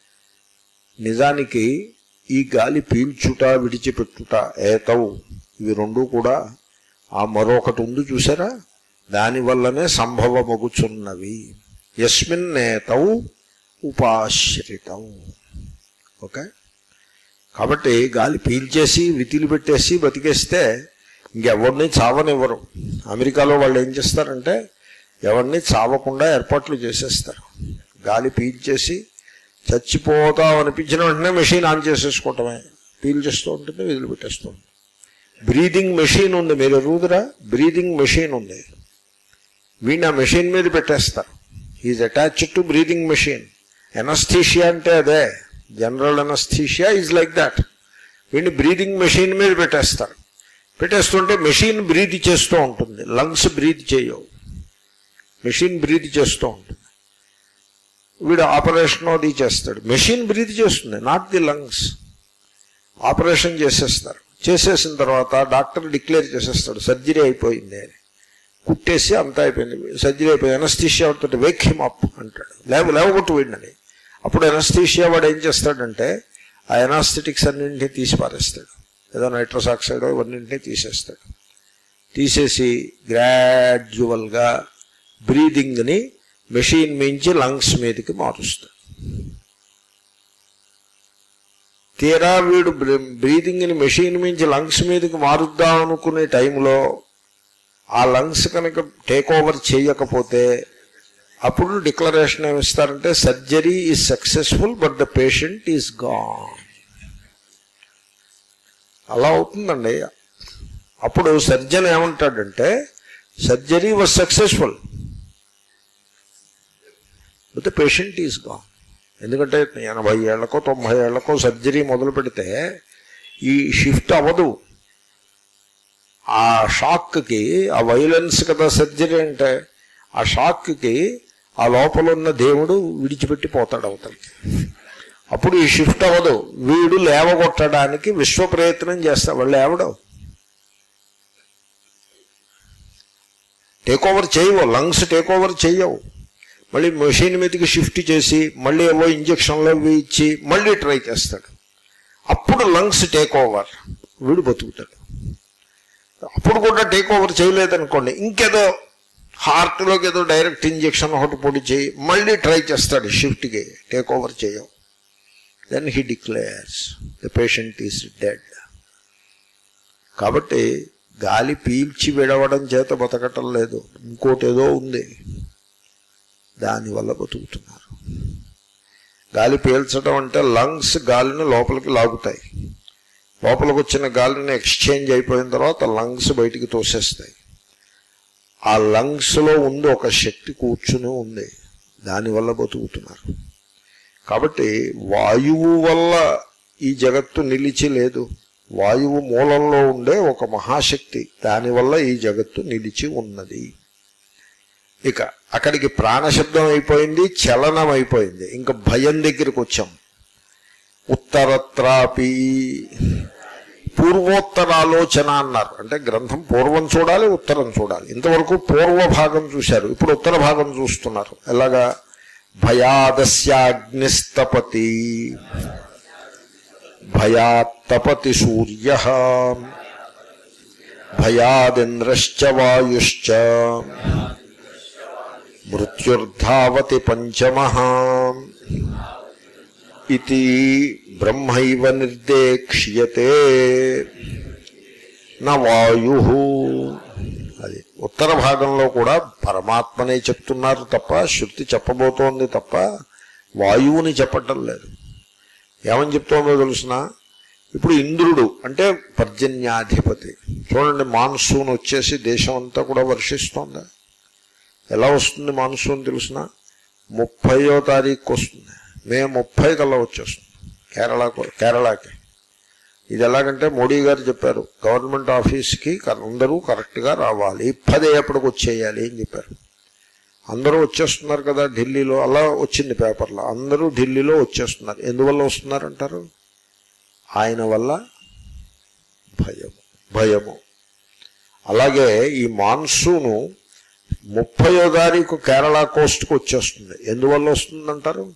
నిజానికి ఈ గాలి పీల్చుట విడిచిపెట్టుట ఏతవు ఇవి రెండు కూడా ఆ మరొకటి ఉంది చూసారా దానివల్లనే సంభవమగుచున్నవి యస్మిన్నేతవు ఉపాశ్రితం ఓకే కాబట్టి గాలి పీల్చేసి వితిలి పెట్టేసి బతికేస్తే ఇంకెవరిని చావనివ్వరు అమెరికాలో వాళ్ళు ఏం చేస్తారంటే ఎవరిని చావకుండా ఏర్పాట్లు చేసేస్తారు గాలి పీల్చేసి చచ్చిపోతాం అనిపించిన వెంటనే మెషిన్ ఆన్ చేసేసుకోవటమే పీల్చేస్తూ ఉంటుంది వదిలిపెట్టేస్తూ ఉంటుంది బ్రీదింగ్ మెషిన్ ఉంది మీరు ఎరుగుదరా బ్రీదింగ్ మెషిన్ ఉంది వీడిని ఆ మెషిన్ మీద పెట్టేస్తారు is attached to breathing machine anaesthesia అంటే అదే general anaesthesia is like that వీడిని బ్రీదింగ్ మెషిన్ మీద పెట్టేస్తారు పెట్టేస్తుంటే మెషిన్ బ్రీత్ చేస్తూ ఉంటుంది లంగ్స్ బ్రీత్ చేయవు మెషిన్ బ్రీత్ చేస్తూ ఉంటుంది వీడు ఆపరేషన్ అది చేస్తాడు మెషిన్ బ్రీత్ చేస్తుంది నాట్ ది లంగ్స్ ఆపరేషన్ చేసేస్తారు చేసేసిన తర్వాత డాక్టర్ డిక్లేర్ చేసేస్తాడు సర్జరీ అయిపోయింది అని కుట్టేసి అంతా అయిపోయింది సర్జరీ అయిపోయింది ఎనస్థీషియా వాడితో వేక్ హిమ్ అప్ అంటాడు లేవ లేవగొట్టు వీడిని అప్పుడు ఎనస్థీషియా వాడు ఏం చేస్తాడంటే ఆ ఎనాస్థెటిక్స్ అన్నింటినీ తీసి పారేస్తాడు ఏదో నైట్రస్ ఆక్సైడ్ ఇవన్నింటినీ తీసేస్తాడు తీసేసి గ్రాడ్యువల్గా బ్రీదింగ్ని మెషిన్ మించి లంగ్స్ మీదకి మారుస్తాడు తీరా వీడు బ్రీదింగ్ని మెషిన్ మించి లంగ్స్ మీదకి మారుద్దాం అనుకునే టైంలో ఆ లంగ్స్ కనుక టేక్ ఓవర్ చేయకపోతే అప్పుడు డిక్లరేషన్ ఏమిస్తారంటే surgery is successful but the patient is gone అలా అవుతుందండి అప్పుడు సర్జన్ ఏమంటాడంటే surgery was successful but the patient is gone ఎందుకంటే ఎనభై ఏళ్లకో తొంభై ఏళ్లకో సర్జరీ మొదలు పెడితే ఈ షిఫ్ట్ అవ్వదు ఆ షాక్కి ఆ వైలెన్స్ కదా సర్జరీ అంటే ఆ షాక్కి ఆ లోపల ఉన్న దేవుడు విడిచిపెట్టి పోతాడు అవతలకి అప్పుడు ఈ షిఫ్ట్ అవ్వదు వీడు లేవగొట్టడానికి విశ్వ ప్రయత్నం చేస్తా వాళ్ళు లేవడం టేక్ ఓవర్ చేయవు లంగ్స్ టేక్ ఓవర్ చేయవు మళ్ళీ మెషిన్ మీదకి షిఫ్ట్ చేసి మళ్ళీ ఏవో ఇంజక్షన్లు అవి ఇచ్చి మళ్ళీ ట్రై చేస్తాడు అప్పుడు లంగ్స్ టేక్ ఓవర్ వీడు బతుకుతాడు అప్పుడు కూడా టేక్ ఓవర్ చేయలేదనుకోండి ఇంకేదో హార్ట్లోకి ఏదో డైరెక్ట్ ఇంజక్షన్ ఒకటి పొడి చేయి మళ్ళీ ట్రై చేస్తాడు షిఫ్ట్కి టేక్ ఓవర్ చేయవు then he declares the patient is dead కాబట్టి గాలి పీల్చి విడవడం చేత బతకటం లేదు ఇంకోటి ఏదో ఉంది దానివల్ల బతుకుతున్నారు గాలి పీల్చడం అంటే లంగ్స్ గాలిని లోపలికి లాగుతాయి లోపలికి వచ్చిన గాలిని ఎక్స్చేంజ్ అయిపోయిన తర్వాత లంగ్స్ బయటికి తోసేస్తాయి ఆ లంగ్స్లో ఉంది ఒక శక్తి కూర్చుని ఉంది దానివల్ల బతుకుతున్నారు కాబట్టి వాయువు వల్ల ఈ జగత్తు నిలిచి లేదు వాయువు మూలంలో ఉండే ఒక మహాశక్తి దానివల్ల ఈ జగత్తు నిలిచి ఉన్నది ఇక అక్కడికి ప్రాణశబ్దం అయిపోయింది చలనం అయిపోయింది ఇంకా భయం దగ్గరికి వచ్చాం ఉత్తరత్రాపి పూర్వోత్తరాలోచన అన్నారు అంటే గ్రంథం పూర్వం చూడాలి ఉత్తరం చూడాలి ఇంతవరకు పూర్వ భాగం చూశారు ఇప్పుడు ఉత్తర భాగం చూస్తున్నారు ఎలాగా భయాదస్యాగ్నిస్తపతి భయాత్తపతి సూర్య భయాదింద్రశ్చ వాయుశ్చ మృత్యుర్ధావతి పంచమ ఇది బ్రహ్మైవ నిర్దేక్ష్యతే నా వాయు అది ఉత్తర భాగంలో కూడా పరమాత్మనే చెప్తున్నారు తప్ప శృతి చెప్పబోతోంది తప్ప వాయువుని చెప్పటం లేదు ఏమని చెప్తోందో తెలుసిన ఇప్పుడు ఇంద్రుడు అంటే పర్జన్యాధిపతి చూడండి మాన్సూన్ వచ్చేసి దేశం అంతా కూడా వర్షిస్తోంది ఎలా వస్తుంది మాన్సూన్ తెలుసిన ముప్పయో తారీఖు వస్తుంది మే ముప్పై కల్లా వచ్చేస్తుంది కేరళకు కేరళకి ఇది ఎలాగంటే మోడీ గారు చెప్పారు గవర్నమెంట్ ఆఫీస్కి అందరూ కరెక్ట్గా రావాలి పది అయ్యేపటికి వచ్చేయాలి అని చెప్పారు అందరూ వచ్చేస్తున్నారు కదా ఢిల్లీలో అలా వచ్చింది పేపర్లో అందరూ ఢిల్లీలో వచ్చేస్తున్నారు ఎందువల్ల వస్తున్నారంటారు ఆయన వల్ల భయము భయము అలాగే ఈ మాన్సూను ముప్పయో తారీఖు కేరళ కోస్ట్కి వచ్చేస్తుంది ఎందువల్ల వస్తుందంటారు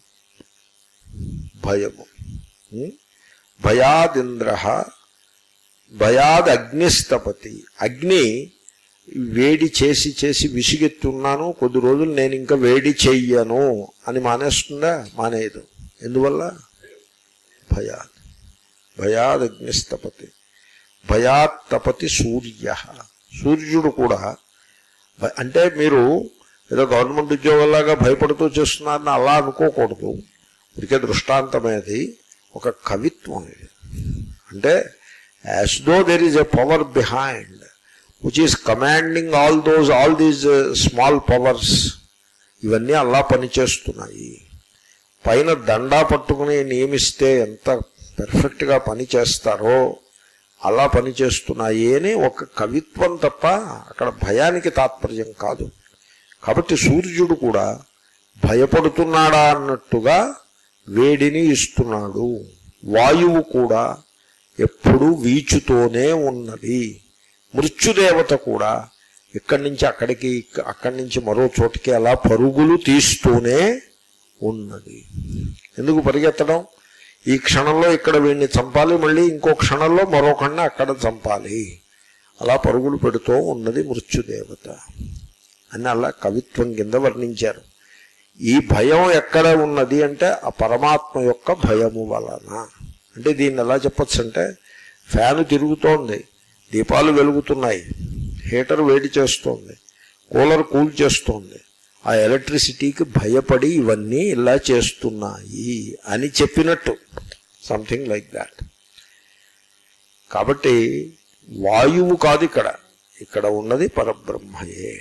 భయము ఉం? భయాదింద్ర భయాద్ అగ్నిస్తపతి అగ్ని వేడి చేసి చేసి విసిగెత్తున్నాను కొద్ది రోజులు నేను ఇంకా వేడి చెయ్యను అని మానేస్తుందా మానేయదు ఎందువల్ల భయాద్ భయాద్ అగ్నిస్తపతి భయాత్ తపతి సూర్య సూర్యుడు కూడా భ- అంటే మీరు ఏదో గవర్నమెంట్ ఉద్యోగంలాగా భయపడుతూ చేస్తున్నారని అలా అనుకోకూడదు ఇదికే దృష్టాంతమేది ఒక కవిత్వం ఇది అంటే as though there is a power behind which is commanding all those all these small powers ఇవన్నీ అలా పనిచేస్తున్నాయి పైన దండా పట్టుకుని నియమిస్తే ఎంత పెర్ఫెక్ట్గా పని చేస్తారో అలా పనిచేస్తున్నాయి అని ఒక కవిత్వం తప్ప అక్కడ భయానికి తాత్పర్యం కాదు కాబట్టి సూర్యుడు కూడా భయపడుతున్నాడా అన్నట్టుగా వేడిని ఇస్తున్నాడు వాయువు కూడా ఎప్పుడూ వీచుతోనే ఉన్నది మృత్యుదేవత కూడా ఇక్కడి నుంచి అక్కడికి ఇక్క- అక్కడి నుంచి మరో చోటికి అలా పరుగులు తీస్తూనే ఉన్నది ఎందుకు పరిగెత్తడం ఈ క్షణంలో ఇక్కడ వీడిని చంపాలి మళ్ళీ ఇంకో క్షణంలో మరొకడిని అక్కడ చంపాలి అలా పరుగులు పెడుతూ ఉన్నది మృత్యుదేవత అని అలా కవిత్వం కింద వర్ణించారు ఈ భయం ఎక్కడ ఉన్నది అంటే ఆ పరమాత్మ యొక్క భయము వలన అంటే దీన్ని ఎలా చెప్పొచ్చు అంటే ఫ్యాను తిరుగుతోంది దీపాలు వెలుగుతున్నాయి హీటర్ వేడి చేస్తోంది కూలర్ కూల్ చేస్తోంది ఆ ఎలక్ట్రిసిటీకి భయపడి ఇవన్నీ ఇలా చేస్తున్నాయి అని చెప్పినట్టు సంథింగ్ లైక్ దాట్ కాబట్టి వాయువు కాదు ఇక్కడ ఇక్కడ ఉన్నది పరబ్రహ్మయే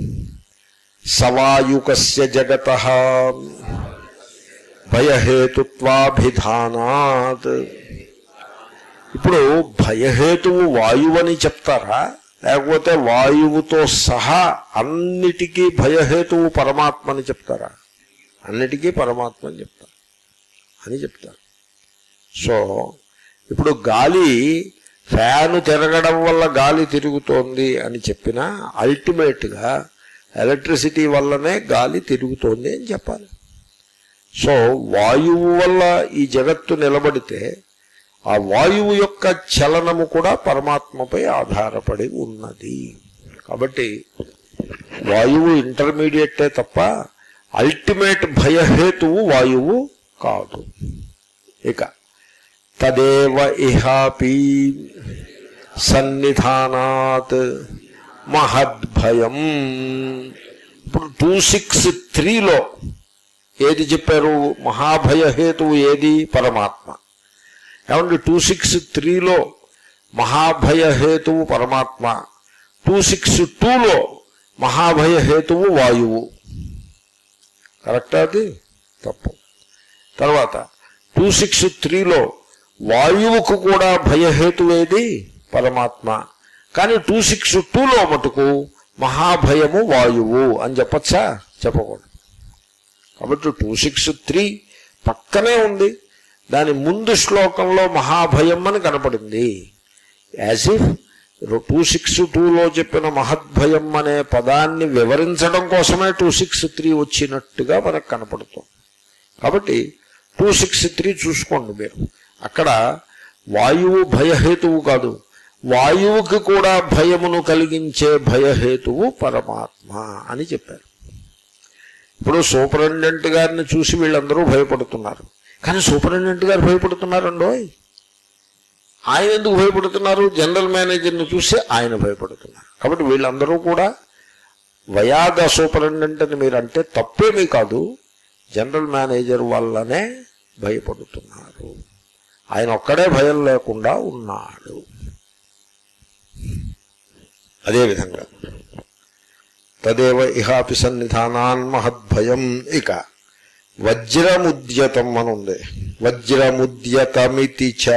సవాయుకస్య జగత భయహేతుత్వాభిధానాత్ ఇప్పుడు భయహేతువు వాయువని చెప్తారా లేకపోతే వాయువుతో సహా అన్నిటికీ భయహేతువు పరమాత్మ అని చెప్తారా అన్నిటికీ పరమాత్మ అని చెప్తారు అని చెప్తారు సో ఇప్పుడు గాలి ఫ్యాను తిరగడం వల్ల గాలి తిరుగుతోంది అని చెప్పినా అల్టిమేట్గా ఎలక్ట్రిసిటీ వల్లనే గాలి తిరుగుతోంది అని చెప్పాలి సో వాయువు వల్ల ఈ జగత్తు నిలబడితే ఆ వాయువు యొక్క చలనము కూడా పరమాత్మపై ఆధారపడి ఉన్నది కాబట్టి వాయువు ఇంటర్మీడియటే తప్ప అల్టిమేట్ భయహేతువు వాయువు కాదు ఇక తదేవ ఇహాపి సన్నిధానాత్ మహద్భయం ఇప్పుడు టూ సిక్స్ త్రీలో ఏది చెప్పారు మహాభయహేతువు ఏది పరమాత్మ ఏమంటే టూ సిక్స్ త్రీలో మహాభయహేతువు పరమాత్మ టూ సిక్స్ టూలో మహాభయహేతువు వాయువు కరెక్టా అది తప్పు తర్వాత టూ సిక్స్ త్రీలో వాయువుకు కూడా భయహేతు ఏది పరమాత్మ కానీ టూ సిక్స్ టూలో మటుకు మహాభయము వాయువు అని చెప్పచ్చా చెప్పకూడదు కాబట్టి టూ సిక్స్ త్రీ పక్కనే ఉంది దాని ముందు శ్లోకంలో మహాభయం అని కనపడింది యాజ్ ఇఫ్ టూ సిక్స్ టూలో చెప్పిన మహద్భయం అనే పదాన్ని వివరించడం కోసమే టూ సిక్స్ త్రీ వచ్చినట్టుగా మనకు కనపడుతుంది కాబట్టి టూ సిక్స్ త్రీ చూసుకోండి మీరు అక్కడ వాయువు భయహేతువు కాదు వాయువుకి కూడా భయమును కలిగించే భయహేతువు పరమాత్మ అని చెప్పారు ఇప్పుడు సూపరింటెండెంట్ గారిని చూసి వీళ్ళందరూ భయపడుతున్నారు కానీ సూపరింటెండెంట్ గారు భయపడుతున్నారండో ఆయన ఎందుకు భయపడుతున్నారు జనరల్ మేనేజర్ని చూసి ఆయన భయపడుతున్నారు కాబట్టి వీళ్ళందరూ కూడా వయాద సూపరింటెండెంట్ అని మీరు అంటే తప్పేమీ కాదు జనరల్ మేనేజర్ వల్లనే భయపడుతున్నారు ఆయన ఒక్కడే భయం లేకుండా ఉన్నాడు అదేవిధంగా తదేవ ఇహాపి సన్నిధానాన్ మహద్భయం ఇక వజ్రముద్యతం అని ఉంది వజ్రముద్యతమితి చ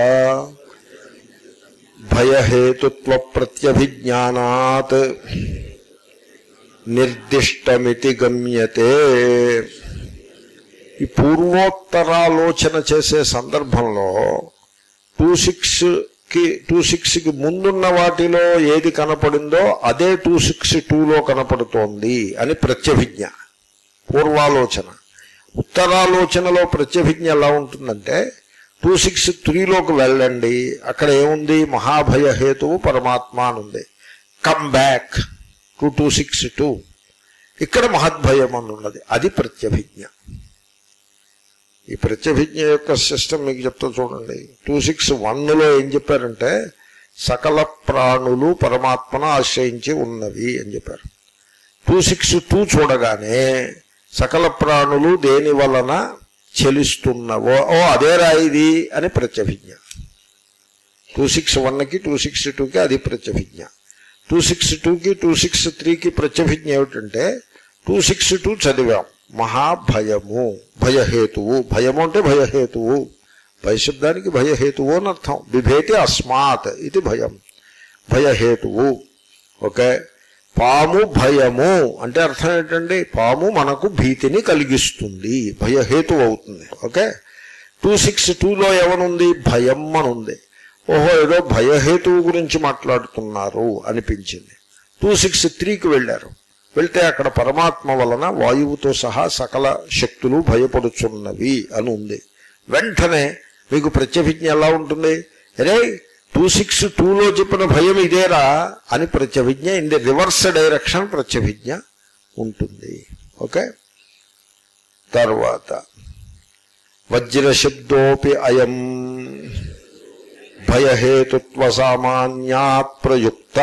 భయహేతుత్వ ప్రత్యభిజ్ఞానాత్ నిర్దిష్టమితి గమ్యతే ఈ పూర్వోత్తరాలోచన చేసే సందర్భంలో టూ సిక్స్ కి టూ సిక్స్ కి ముందున్న వాటిలో ఏది కనపడిందో అదే టూ సిక్స్ టూలో కనపడుతోంది అని ప్రత్యభిజ్ఞ పూర్వాలోచన ఉత్తరాలోచనలో ప్రత్యభిజ్ఞ ఎలా ఉంటుందంటే టూ సిక్స్ త్రీలోకి వెళ్ళండి అక్కడ ఏముంది మహాభయ హేతువు పరమాత్మ అని ఉంది come back to two six two ఇక్కడ మహద్భయం అని ఉన్నది అది ప్రత్యభిజ్ఞ ఈ ప్రత్యభిజ్ఞ యొక్క సిస్టమ్ మీకు చెప్తా చూడండి టూ సిక్స్ వన్లో ఏం చెప్పారంటే సకల ప్రాణులు పరమాత్మను ఆశ్రయించి ఉన్నవి అని చెప్పారు టూ సిక్స్ టూ చూడగానే సకల ప్రాణులు దేని వలన చెలిస్తున్నవో ఓ అదే రాయిది అని ప్రత్యభిజ్ఞ టూ సిక్స్ వన్కి టూ సిక్స్ టూకి అది ప్రత్యభిజ్ఞ టూ సిక్స్ టూకి టూ సిక్స్ త్రీకి ప్రత్యభిజ్ఞ ఏమిటంటే టూ సిక్స్ టూ చదివాం మహాభయము భయహేతువు భయము అంటే భయహేతువు భయశబ్దానికి భయహేతువు అని అర్థం బిభేతి అస్మాత్ ఇది భయం భయహేతువు ఓకే పాము భయము అంటే అర్థం ఏంటండి పాము మనకు భీతిని కలిగిస్తుంది భయహేతు అవుతుంది ఓకే టూ సిక్స్ టూలో ఏమనుంది భయం అని ఉంది ఓహో ఏదో భయహేతువు గురించి మాట్లాడుతున్నారు అనిపించింది టూ సిక్స్ త్రీకి వెళ్ళారు వెళ్తే అక్కడ పరమాత్మ వలన వాయువుతో సహా సకల శక్తులు భయపడుచున్నవి అని ఉంది వెంటనే మీకు ప్రత్యభిజ్ఞ ఎలా ఉంటుంది అరే టూ సిక్స్ టూలో చెప్పిన భయం ఇదేరా అని ప్రత్యభిజ్ఞ ఇన్ ది రివర్స్ డైరెక్షన్ ప్రత్యభిజ్ఞ ఉంటుంది ఓకే తర్వాత వజ్రశబ్దోపి అయం భయహేతుత్వ సామాన్యాత్ ప్రయుక్త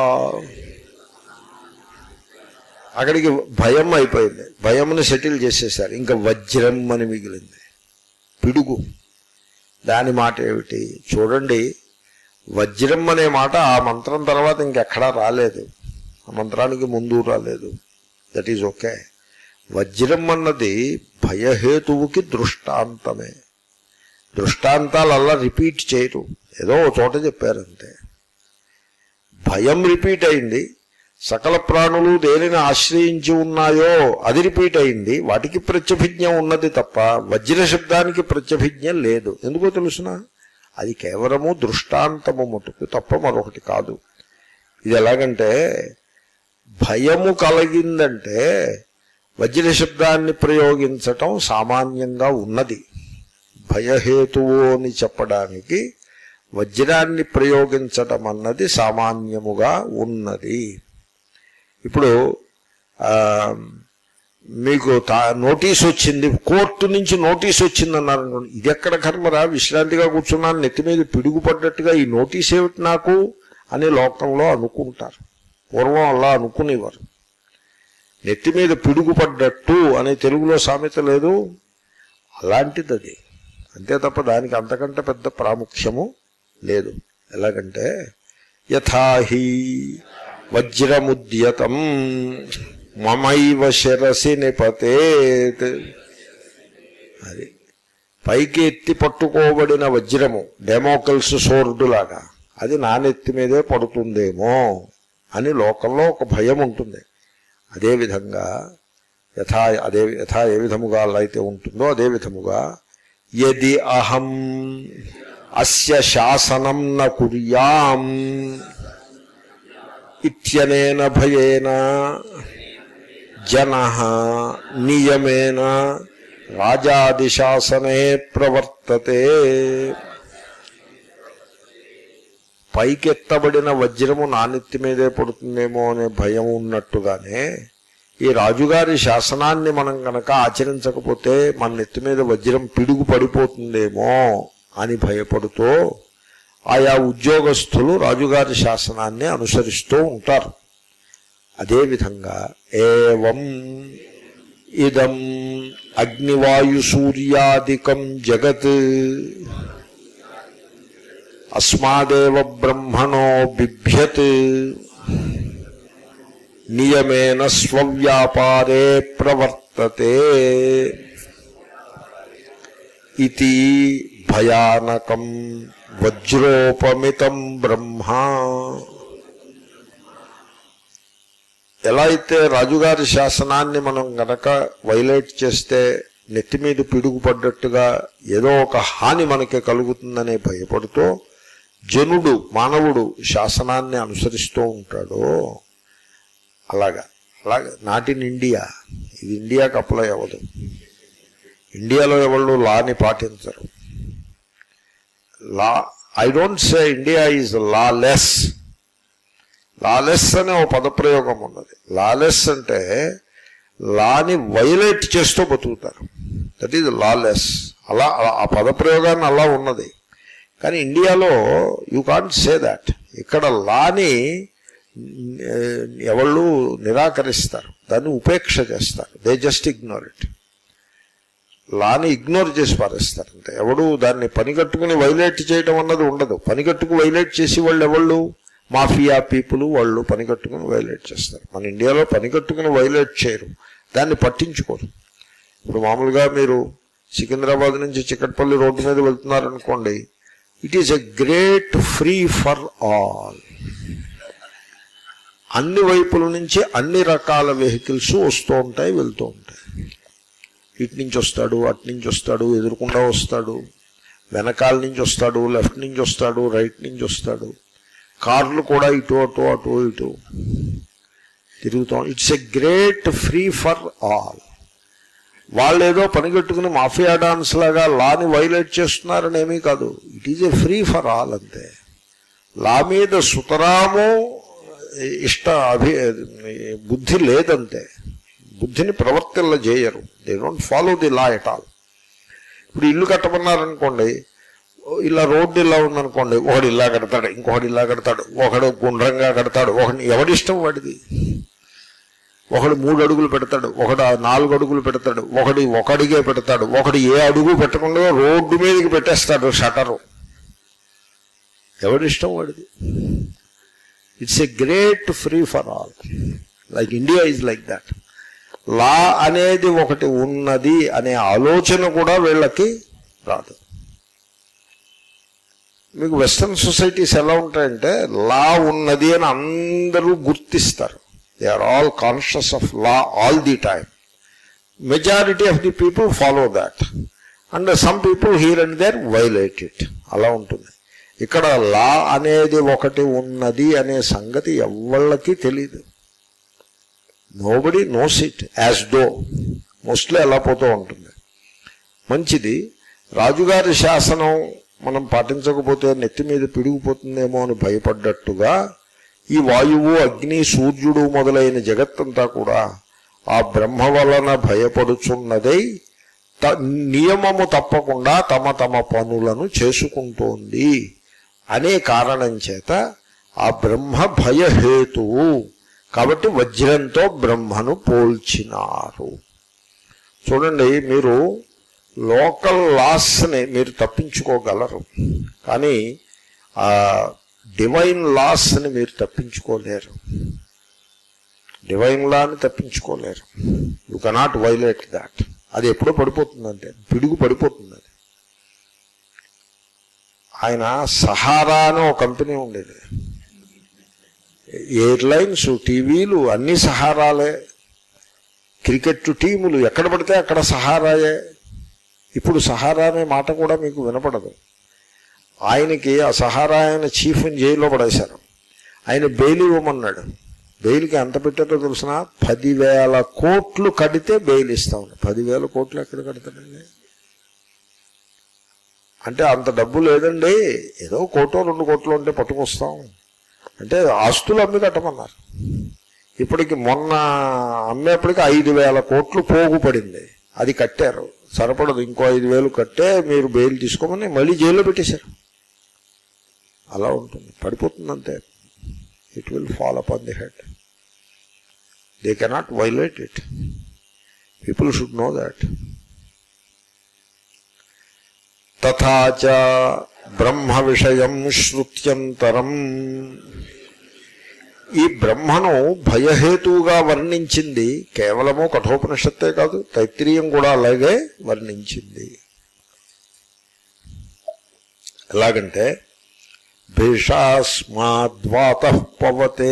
అక్కడికి భయం అయిపోయింది భయంని సెటిల్ చేసేసారు ఇంకా వజ్రం అని మిగిలింది పిడుగు దాని మాట ఏమిటి చూడండి వజ్రం అనే మాట ఆ మంత్రం తర్వాత ఇంకెక్కడా రాలేదు ఆ మంత్రానికి ముందు రాలేదు దట్ ఈజ్ ఓకే వజ్రం అన్నది భయహేతువుకి దృష్టాంతమే దృష్టాంతాలు అలా రిపీట్ చేయరు ఏదో ఓ చోట చెప్పారంతే భయం రిపీట్ అయింది సకల ప్రాణులు దేనిని ఆశ్రయించి ఉన్నాయో అది రిపీట్ అయింది వాటికి ప్రత్యభిజ్ఞ ఉన్నది తప్ప వజ్ర శబ్దానికి ప్రత్యభిజ్ఞ లేదు ఎందుకో తెలుసిన అది కేవలము దృష్టాంతము మటుకు తప్ప మరొకటి కాదు ఇది ఎలాగంటే భయము కలిగిందంటే వజ్ర శబ్దాన్ని ప్రయోగించటం సామాన్యంగా ఉన్నది భయహేతువు అని చెప్పడానికి వజ్రాన్ని ప్రయోగించటం అన్నది సామాన్యముగా ఉన్నది ఇప్పుడు ఆ, మీకు తా- నోటీస్ వచ్చింది కోర్టు నుంచి నోటీస్ వచ్చింది అన్నారు అనుకోండి. ఇది ఎక్కడ కర్మరా విశ్రాంతిగా కూర్చున్నాను నెత్తి మీద పిడుగు పడ్డట్టుగా ఈ నోటీస్ ఏమిటి నాకు అని లోకంలో అనుకుంటారు పూర్వం అలా అనుకునేవారు నెత్తి మీద పిడుగు పడ్డట్టు అనే తెలుగులో సామెత లేదు అలాంటిది అది అంతే తప్ప దానికి అంతకంటే పెద్ద ప్రాముఖ్యము లేదు ఎలాగంటే యథాహి వజ్రముద్యతం మమైవ శిరసి నిపతేత్ అది పైకి ఎత్తి పట్టుకోబడిన వజ్రము డెమోకల్స్ సోర్డు లాగా అది నా నెత్తి మీదే పడుతుందేమో అని లోకంలో ఒక భయం ఉంటుంది అదేవిధంగా యథా అదే యథా ఏ విధముగా అలా అయితే ఉంటుందో అదే విధముగా యది అహం అస్య శాసనం న కుర్యాం ఇత్యనేన భయేన జన నియమేన రాజాదిశాసనే ప్రవర్తతే పైకెత్తబడిన వజ్రము నానెత్తి మీదే పడుతుందేమో అనే భయం ఉన్నట్టుగానే ఈ రాజుగారి శాసనాన్ని మనం గనక ఆచరించకపోతే మన నెత్తి మీద వజ్రం పిడుగు పడిపోతుందేమో అని భయపడుతూ ఆయా ఉద్యోగస్తులు రాజుగారి శాసనాన్ని అనుసరిస్తూ ఉంటారు అదేవిధంగా ఏవం ఇదం అగ్నివాయు సూర్యాదికం జగత్ అస్మాదేవ బ్రహ్మణో బిభ్యత్ నియమేన స్వవ్యాపారే ప్రవర్తతే ఇది భయానకం వజ్రోపమితం బ్రహ్మ ఎలా అయితే రాజుగారి శాసనాన్ని మనం గనక వైలేట్ చేస్తే నెత్తి మీద పిడుగు పడ్డట్టుగా ఏదో ఒక హాని మనకి కలుగుతుందనే భయపడుతూ జనుడు మానవుడు శాసనాన్ని అనుసరిస్తూ ఉంటాడో అలాగా అలాగే నాట్ ఇన్ ఇండియా ఇది ఇండియాకి అప్లై అవ్వదు ఇండియాలో ఎవళ్ళు లాని పాటించరు law I don't say India is lawless lawless అనే ఒక పదప్రయోగం ఉన్నది లాలెస్ అంటే లాని వైలేట్ చేస్తూ బతుకుతారు దట్ ఈజ్ లాలెస్ అలా ఆ పదప్రయోగాన్ని అలా ఉన్నది కానీ ఇండియాలో యూ కాంట్ సే దాట్ ఇక్కడ లాని ఎవళ్ళు నిరాకరిస్తారు దాన్ని ఉపేక్ష చేస్తారు దే జస్ట్ ఇగ్నోర్ ఇట్ లాని ఇగ్నోర్ చేసి పారేస్తారు అంతే ఎవడు దాన్ని పనిగట్టుకుని వైలేట్ చేయడం అన్నది ఉండదు పనిగట్టుకు వైలేట్ చేసి వాళ్ళు ఎవళ్ళు మాఫియా పీపుల్ వాళ్ళు పనిగట్టుకుని వైలేట్ చేస్తారు మన ఇండియాలో పనిగట్టుకుని వైలేట్ చేయరు దాన్ని పట్టించుకోరు ఇప్పుడు మామూలుగా మీరు సికింద్రాబాద్ నుంచి చిక్కట్పల్లి రోడ్డు మీద వెళ్తున్నారనుకోండి it is a great free for all అన్ని వైపుల నుంచి అన్ని రకాల వెహికల్స్ వస్తూ ఉంటాయి వెళ్తూ ఉంటాయి ఇటు నుంచి వస్తాడు అటు నుంచి వస్తాడు ఎదురుకుండా వస్తాడు వెనకాల నుంచి వస్తాడు లెఫ్ట్ నుంచి వస్తాడు రైట్ నుంచి వస్తాడు కార్లు కూడా ఇటు అటు అటు ఇటు తిరుగుతాం it's a great free for all వాళ్ళు ఏదో పనిగట్టుకుని మాఫియా డాన్స్ లాగా లాని వైలేట్ చేస్తున్నారని ఏమీ కాదు it is a free for all అంతే లా మీద సుతరాము ఇష్ట అభి బుద్ధి లేదంతే బుద్ధిని ప్రవర్తిల్ల చేయరు they don't follow the law at all ఇప్పుడు ఇల్లు కట్టమన్నారనుకోండి ఇలా రోడ్డు ఇలా ఉందనుకోండి ఒకడు ఇలా కడతాడు ఇంకొకడు ఇలా కడతాడు ఒకడు గుండ్రంగా కడతాడు ఒకటి ఎవడిష్టం వాడిది ఒకడు మూడు అడుగులు పెడతాడు ఒకడు నాలుగు అడుగులు పెడతాడు ఒకటి ఒకడిగే పెడతాడు ఒకడు ఏ అడుగు పెట్టకుండా రోడ్డు మీదకి పెట్టేస్తాడు షటరు ఎవడిష్టం వాడిది it's a great free for all like India is like that law అనేది ఒకటి ఉన్నది అనే ఆలోచన కూడా వీళ్ళకి రాదు మీకు వెస్ట్రన్ సొసైటీస్ ఎలా ఉంటాయంటే లా ఉన్నది అని అందరూ గుర్తిస్తారు they are all conscious of law all the time majority of the people follow that and some people here and there violate it అలా ఉంటుంది ఇక్కడ లా అనేది ఒకటి ఉన్నది అనే సంగతి ఎవళ్ళకి తెలియదు nobody knows it as though mostly అలా పోతూ ఉంటుంది మంచిది రాజుగారి శాసనం మనం పాటించకపోతే నెత్తి మీద పిడిగిపోతుందేమో అని భయపడ్డట్టుగా ఈ వాయువు అగ్ని సూర్యుడు మొదలైన జగత్తంతా కూడా ఆ బ్రహ్మ వలన భయపడుచున్నదై త- నియమము తప్పకుండా తమ తమ పనులను చేసుకుంటోంది అనే కారణం చేత ఆ బ్రహ్మ భయహేతువు కాబట్టి వజ్రంతో బ్రహ్మను పోల్చినారు చూడండి మీరు లోకల్ లాస్ని మీరు తప్పించుకోగలరు కానీ ఆ డివైన్ లాస్ని మీరు తప్పించుకోలేరు డివైన్ లాని తప్పించుకోలేరు యు కెనాట్ వైలేట్ దాట్ అది ఎప్పుడో పడిపోతుందంటే పిడుగు పడిపోతుంది అది ఆయన సహారా అని ఒక కంపెనీ ఉండేది ఎయిర్లైన్స్ టీవీలు అన్ని సహారాలే క్రికెట్ టీములు ఎక్కడ పడితే అక్కడ సహారాయే ఇప్పుడు సహారా అనే మాట కూడా మీకు వినపడదు ఆయనకి ఆ సహారా ఆయన చీఫ్ని జైల్లో పడేశారు ఆయన బెయిల్ ఇవ్వమన్నాడు బెయిల్కి ఎంత పెట్టారో తెలిసిన పదివేల కోట్లు కడితే బెయిల్ ఇస్తాం పదివేల కోట్లు ఎక్కడ కడతాడండి అంటే అంత డబ్బు లేదండి ఏదో కోటో రెండు కోట్లు ఉంటే పట్టుకొస్తాం అంటే ఆస్తులు అమ్మి కట్టమన్నారు ఇప్పటికి మొన్న అమ్మేప్పటికి ఐదు వేల కోట్లు పోగు పడింది అది కట్టారు సరిపడదు ఇంకో ఐదు వేలు కట్టే మీరు బెయిల్ తీసుకోమని మళ్ళీ జైల్లో పెట్టేశారు అలా ఉంటుంది పడిపోతుంది అంతే it will fall up on the head they cannot violate it people should know that తథాచ బ్రహ్మ విషయం శృత్యంతరం ఈ బ్రహ్మను భయహేతువుగా వర్ణించింది కేవలము కఠోపనిషత్తే కాదు తైత్రీయం కూడా అలాగే వర్ణించింది ఎలాగంటే భీషాస్మాద్వాత పవతే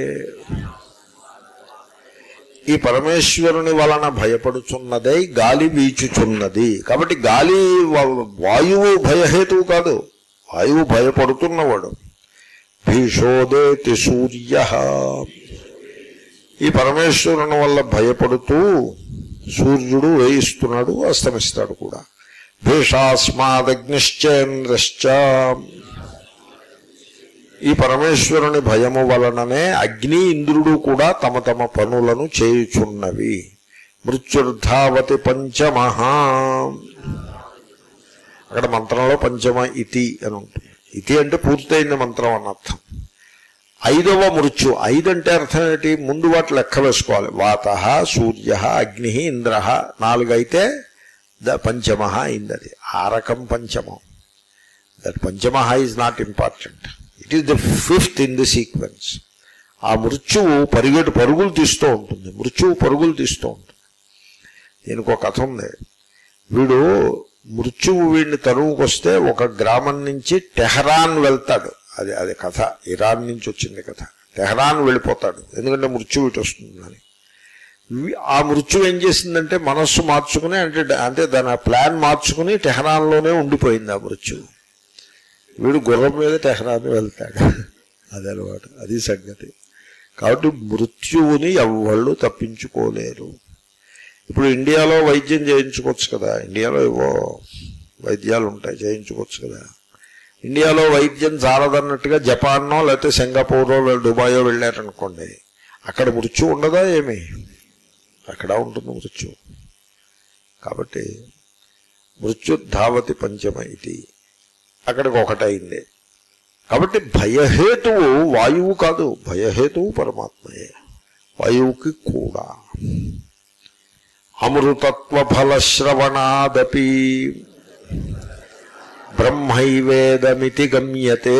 ఈ పరమేశ్వరుని వలన భయపడుచున్నదై గాలి వీచుచున్నది కాబట్టి గాలి వా- వాయువు భయహేతువు కాదు వాయువు భయపడుతున్నవాడు భీషోదేతి సూర్య ఈ పరమేశ్వరుని వల్ల భయపడుతూ సూర్యుడు వేయిస్తున్నాడు అస్తమిస్తాడు కూడా భీషాస్మాదగ్నిశ్చేంద్రశ్చ ఈ పరమేశ్వరుని భయము వలననే అగ్ని ఇంద్రుడు కూడా తమ తమ పనులను చేయుచున్నవి మృత్యుర్ధావతి పంచమహా అక్కడ మంత్రంలో పంచమ ఇతి అని ఉంటుంది ఇతి అంటే పూర్తయింది మంత్రం అన్న అర్థం ఐదవ మృత్యు ఐదు అంటే అర్థం ఏంటి ముందు వాటి లెక్క వేసుకోవాలి వాత సూర్య అగ్ని ఇంద్ర నాలుగు అయితే ద పంచమ అయింది అది ఆ రకం పంచమం దట్ పంచమ is not important it is the fifth in the sequence ఆ మృత్యువు పరిగెడు పరుగులు తీస్తూ ఉంటుంది మృత్యువు పరుగులు తీస్తూ ఉంటుంది దీనికి ఒక కథ ఉంది వీడు మృత్యువు వీడిని తరువుకొస్తే ఒక గ్రామం నుంచి టెహరాన్ వెళ్తాడు అది అది కథ ఇరాన్ నుంచి వచ్చింది కథ టెహరాన్ వెళ్ళిపోతాడు ఎందుకంటే మృత్యువు ఇటు వస్తుందని వి- ఆ మృత్యు ఏం చేసిందంటే మనస్సు మార్చుకుని అంటే అంటే దాని ప్లాన్ మార్చుకుని టెహరాన్లోనే ఉండిపోయింది ఆ మృత్యువు వీడు గుర్రం మీద టెహరాన్ వెళ్తాడు అది అలవాటు అది సంగతి కాబట్టి మృత్యువుని ఎవ్వళ్ళు తప్పించుకోలేరు ఇప్పుడు ఇండియాలో వైద్యం చేయించుకోవచ్చు కదా ఇండియాలో ఏవో వైద్యాలు ఉంటాయి చేయించుకోవచ్చు కదా ఇండియాలో వైద్యం చాలదన్నట్టుగా జపాన్నో లేకపోతే సింగపూరో లేదా దుబాయో వెళ్ళారనుకోండి అక్కడ మృత్యు ఉండదా ఏమి అక్కడ ఉంటుంది మృత్యు కాబట్టి మృత్యుధావతి పంచమ ఇది అక్కడికి ఒకటైంది కాబట్టి భయహేతువు వాయువు కాదు భయహేతువు పరమాత్మయే వాయువుకి కూడా అమృతత్వ ఫలశ్రవణాదపి బ్రహ్మైవేదమితి గమ్యతే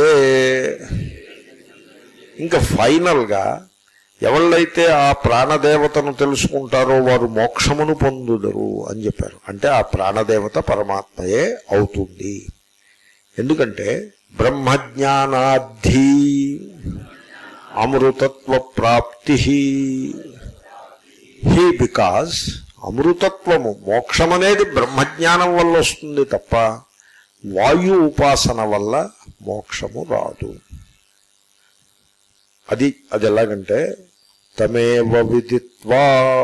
ఇంకా ఫైనల్గా ఎవళ్ళైతే ఆ ప్రాణదేవతను తెలుసుకుంటారో వారు మోక్షమును పొందుదరు అని చెప్పారు అంటే ఆ ప్రాణదేవత పరమాత్మయే అవుతుంది ఎందుకంటే బ్రహ్మజ్ఞానాద్ధి అమృతత్వ ప్రాప్తి హీ బికాజ్ అమృతత్వము మోక్షం అనేది బ్రహ్మజ్ఞానం వల్ల వస్తుంది తప్ప వాయు ఉపాసన వల్ల మోక్షము రాదు అది అది ఎలాగంటే తమేవ విదిత్వా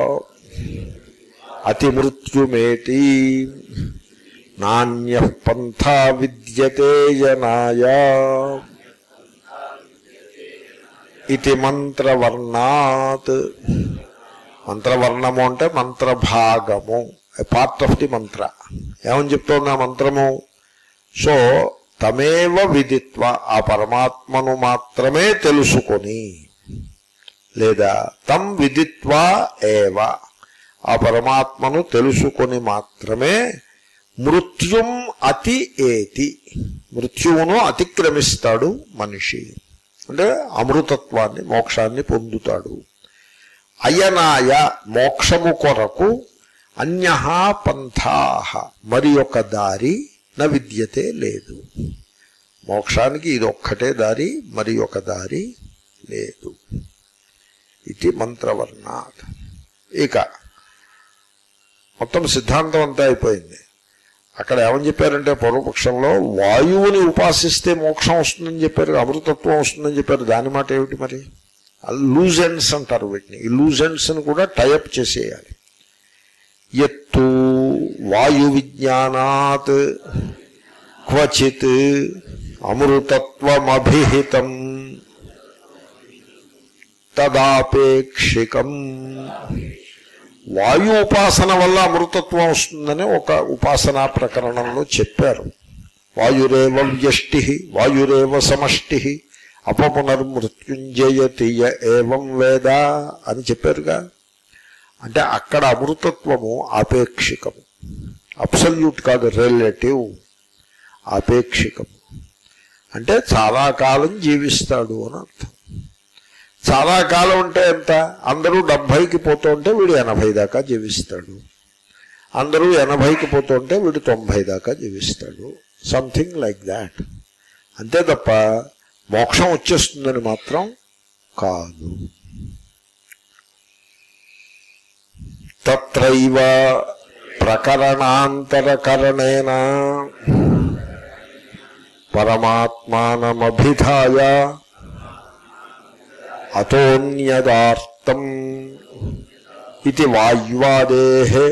అతిమృత్యుమేతి నాణ్య పంథా విద్యతే జనాయ ఇది మంత్రవర్ణాత్ మంత్రవర్ణము అంటే మంత్రభాగము పార్ట్ ఆఫ్ ది మంత్ర ఏమని చెప్తోంది ఆ మంత్రము సో తమేవ విదిత్వ ఆ పరమాత్మను మాత్రమే తెలుసుకొని లేదా తం విదిత్వా ఏవ ఆ పరమాత్మను తెలుసుకొని మాత్రమే మృత్యుం అతి ఏతి మృత్యువును అతిక్రమిస్తాడు మనిషి అంటే అమృతత్వాన్ని మోక్షాన్ని పొందుతాడు అయనాయ మోక్షము కొరకు అన్య పంథాహ మరి ఒక దారి న విద్యతే లేదు మోక్షానికి ఇది ఒక్కటే దారి మరి ఒక దారి లేదు ఇది మంత్రవర్ణాత్ ఇక మొత్తం సిద్ధాంతం అంతా అయిపోయింది అక్కడ ఏమని చెప్పారంటే పూర్వపక్షంలో వాయువుని ఉపాసిస్తే మోక్షం వస్తుందని చెప్పారు అమృతత్వం వస్తుందని చెప్పారు దాని మాట ఏమిటి మరి లూజెండ్స్ అంటారు వీటిని ఈ లూజెండ్స్ ని కూడా టైఅప్ చేసేయాలి ఎత్తు వాయు విజ్ఞానాత్ క్వచిత్ అమృతత్వమభిహితం తదాపేక్షికం వాయు ఉపాసన వల్ల అమృతత్వం వస్తుందని ఒక ఉపాసనా ప్రకరణంలో చెప్పారు వాయురేవ వ్యష్టి వాయురేవ సమష్టి అపపునర్మృత్యుంజయతి య ఏవం వేద అని చెప్పారుగా అంటే అక్కడ అమృతత్వము ఆపేక్షికము అబ్సల్యూట్ కాదు రిలేటివ్ ఆపేక్షికము అంటే చాలా కాలం జీవిస్తాడు అని అర్థం చాలా కాలం ఉంటే ఎంత అందరూ డెబ్భైకి పోతుంటే వీడు ఎనభై దాకా జీవిస్తాడు అందరూ ఎనభైకి పోతుంటే వీడు తొంభై దాకా జీవిస్తాడు సంథింగ్ లైక్ దాట్ అంతే తప్ప మోక్షం వచ్చేస్తుందని మాత్రం కాదు తత్రైవ ప్రకరణాంతరకరణేన పరమాత్మానమభిధాయ అతోన్యదార్థం ఇది వాయువాదే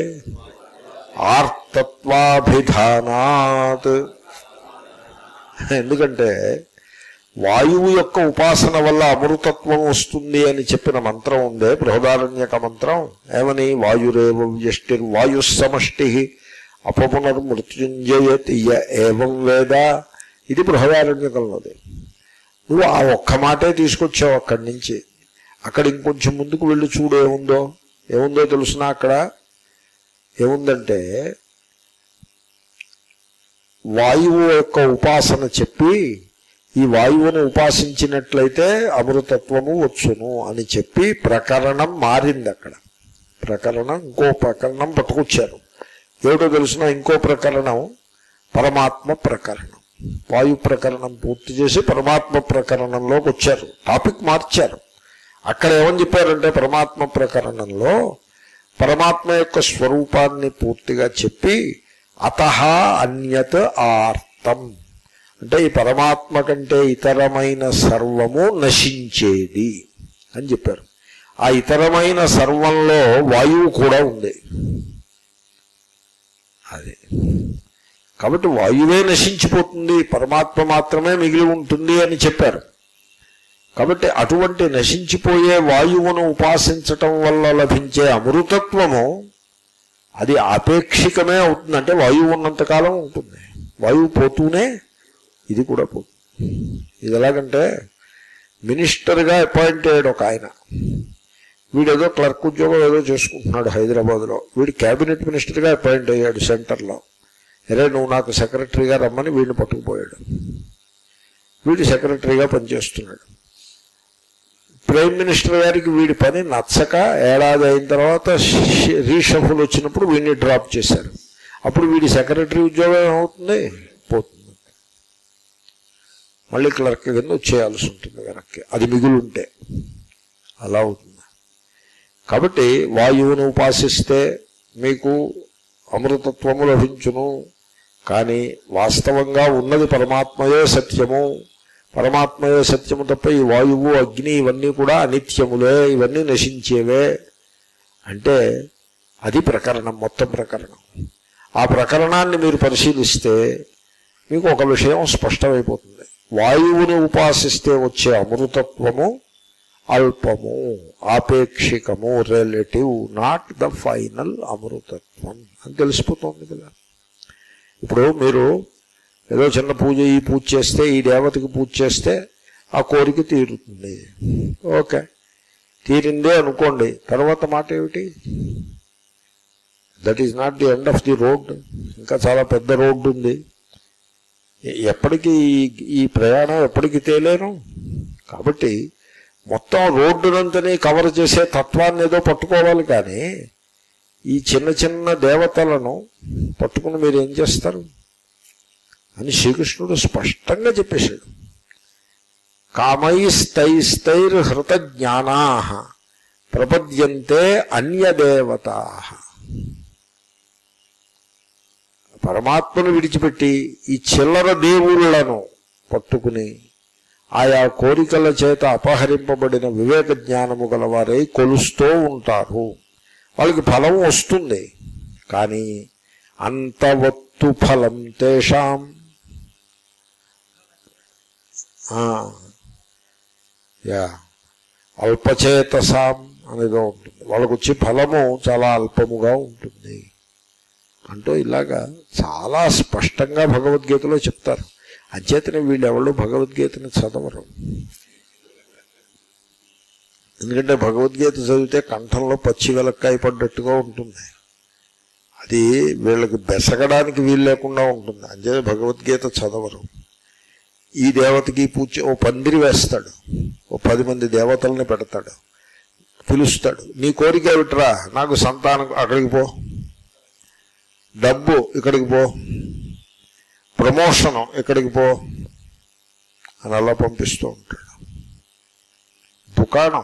ఆర్తత్వాభిధానాత్ ఎందుకంటే వాయువు యొక్క ఉపాసన వల్ల అమృతత్వం వస్తుంది అని చెప్పిన మంత్రం ఉందే బృహదారణ్యక మంత్రం ఏమని వాయురేవ వ్యష్టిర్ వాయు సమష్టి అపపునర్మృత్యుంజయతి య ఏవం వేద ఇది బృహదారణ్యకంలోది నువ్వు ఆ ఒక్క మాటే తీసుకొచ్చావు అక్కడి నుంచి అక్కడ ఇంకొంచెం ముందుకు వెళ్ళి చూడు ఏముందో ఏముందో తెలుసునా అక్కడ ఏముందంటే వాయువు యొక్క ఉపాసన చెప్పి ఈ వాయువును ఉపాసించినట్లయితే అమృతత్వము వచ్చును అని చెప్పి ప్రకరణం మారింది అక్కడ ప్రకరణం ఇంకో ప్రకరణం పట్టుకొచ్చారు ఏమిటో తెలిసిన ఇంకో ప్రకరణం పరమాత్మ ప్రకరణం వాయు ప్రకరణం పూర్తి చేసి పరమాత్మ ప్రకరణంలోకి వచ్చారు టాపిక్ మార్చారు అక్కడ ఏమని చెప్పారంటే పరమాత్మ ప్రకరణంలో పరమాత్మ యొక్క స్వరూపాన్ని పూర్తిగా చెప్పి అత అన్యత్ ఆర్తం అంటే ఈ పరమాత్మ కంటే ఇతరమైన సర్వము నశించేది అని చెప్పారు ఆ ఇతరమైన సర్వంలో వాయువు కూడా ఉంది అది కాబట్టి వాయువే నశించిపోతుంది పరమాత్మ మాత్రమే మిగిలి ఉంటుంది అని చెప్పారు కాబట్టి అటువంటి నశించిపోయే వాయువును ఉపాసించటం వల్ల లభించే అమృతత్వము అది ఆపేక్షికమే అవుతుంది అంటే వాయువు ఉన్నంతకాలం ఉంటుంది వాయువు పోతూనే ఇది కూడా పోతుంది ఇది ఎలాగంటే మినిస్టర్గా అపాయింట్ అయ్యాడు ఒక ఆయన వీడేదో క్లర్క్ ఉద్యోగం ఏదో చేసుకుంటున్నాడు హైదరాబాద్లో వీడు క్యాబినెట్ మినిస్టర్గా అపాయింట్ అయ్యాడు సెంటర్లో అరే నువ్వు నాకు సెక్రటరీగా రమ్మని వీడిని పట్టుకుపోయాడు వీడు సెక్రటరీగా పనిచేస్తున్నాడు ప్రైమ్ మినిస్టర్ గారికి వీడి పని నచ్చక ఏడాది అయిన తర్వాత రీషఫుల్ వచ్చినప్పుడు వీడిని డ్రాప్ చేశారు అప్పుడు వీడి సెక్రటరీ ఉద్యోగం ఏమవుతుంది పోతుంది మళ్ళీ క్లర్క్ కింద వచ్చేయాల్సి ఉంటుంది వెనక్కి అది మిగులు ఉంటే అలా అవుతుంది కాబట్టి వాయువును ఉపాసిస్తే మీకు అమృతత్వము లభించును కానీ వాస్తవంగా ఉన్నది పరమాత్మయే సత్యము పరమాత్మయే సత్యము తప్ప ఈ వాయువు అగ్ని ఇవన్నీ కూడా అనిత్యములే ఇవన్నీ నశించేవే అంటే అది ప్రకరణం మొత్తం ప్రకరణం ఆ ప్రకరణాన్ని మీరు పరిశీలిస్తే మీకు ఒక విషయం స్పష్టమైపోతుంది వాయువుని ఉపాసిస్తే వచ్చే అమృతత్వము అల్పము ఆపేక్షికము రిలేటివ్ నాట్ ద ఫైనల్ అమృతత్వం అని తెలిసిపోతుంది కదా ఇప్పుడు మీరు ఏదో చిన్న పూజ ఈ పూజ చేస్తే ఈ దేవతకి పూజ చేస్తే ఆ కోరిక తీరుతుంది ఓకే తీరిందే అనుకోండి తర్వాత మాట ఏమిటి that is not the end of the road ఇంకా చాలా పెద్ద రోడ్డు ఉంది ఎ- ఎప్పటికీ ఈ- ఈ ప్రయాణం ఎప్పటికి తేలేను కాబట్టి మొత్తం రోడ్డునంతని కవర్ చేసే తత్వాన్ని ఏదో పట్టుకోవాలి కానీ ఈ చిన్న చిన్న దేవతలను పట్టుకుని మీరు ఏం చేస్తారు అని శ్రీకృష్ణుడు స్పష్టంగా చెప్పేశాడు కామైస్తైస్తైర్ హృత జ్ఞానా ప్రపద్యంతే అన్యదేవత పరమాత్మను విడిచిపెట్టి ఈ చిల్లర దేవుళ్లను పట్టుకుని ఆయా కోరికల చేత అపహరింపబడిన వివేక జ్ఞానము గలవారై కొలుస్తూ ఉంటారు వాళ్ళకి ఫలం వస్తుంది కానీ అంతవత్తు ఫలం తేషాం ఆ, యా అల్పచేతసాం అనేదో ఉంటుంది వాళ్ళకు వచ్చే ఫలము చాలా అల్పముగా ఉంటుంది అంటూ ఇలాగా చాలా స్పష్టంగా భగవద్గీతలో చెప్తారు అంచేతనే వీళ్ళు ఎవరు భగవద్గీతని చదవరు ఎందుకంటే భగవద్గీత చదివితే కంఠంలో పచ్చి వెలక్కాయ పడ్డట్టుగా ఉంటుంది అది వీళ్ళకి బెసగడానికి వీలు లేకుండా ఉంటుంది అంచేత భగవద్గీత చదవరు ఈ దేవతకి పూజ ఓ పందిరి వేస్తాడు ఓ పది మంది దేవతల్ని పెడతాడు పిలుస్తాడు నీ కోరిక ఏమిట్రా నాకు సంతానం అక్కడికి పో డబ్బు ఇక్కడికి పో ప్రమోషను ఇక్కడికి పో అని అలా పంపిస్తూ ఉంటాడు దుకాణం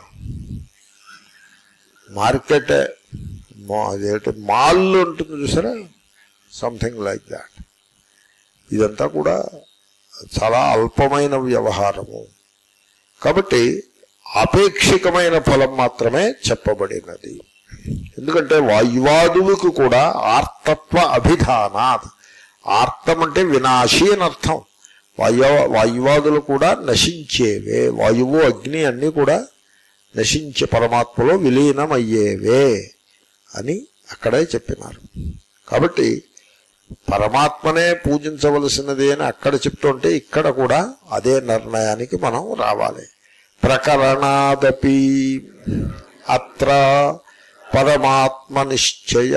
మార్కెట్ అదేంటి మాల్ ఉంటుంది చూసారా సంథింగ్ లైక్ దాట్ ఇదంతా కూడా చాలా అల్పమైన వ్యవహారము కాబట్టి ఆపేక్షికమైన ఫలం మాత్రమే చెప్పబడినది ఎందుకంటే వాయువాదువుకు కూడా ఆర్తత్వ అభిధానాత్ ఆర్తం అంటే వినాశి అని అర్థం వాయు వాయువాదులు కూడా నశించేవే వాయువు అగ్ని అన్నీ కూడా నశించే పరమాత్మలో విలీనమయ్యేవే అని అక్కడే చెప్పినారు కాబట్టి పరమాత్మనే పూజించవలసినది అని అక్కడ చెప్తుంటే ఇక్కడ కూడా అదే నిర్ణయానికి మనం రావాలి ప్రకరణాదపి అత్ర పరమాత్మ నిశ్చయ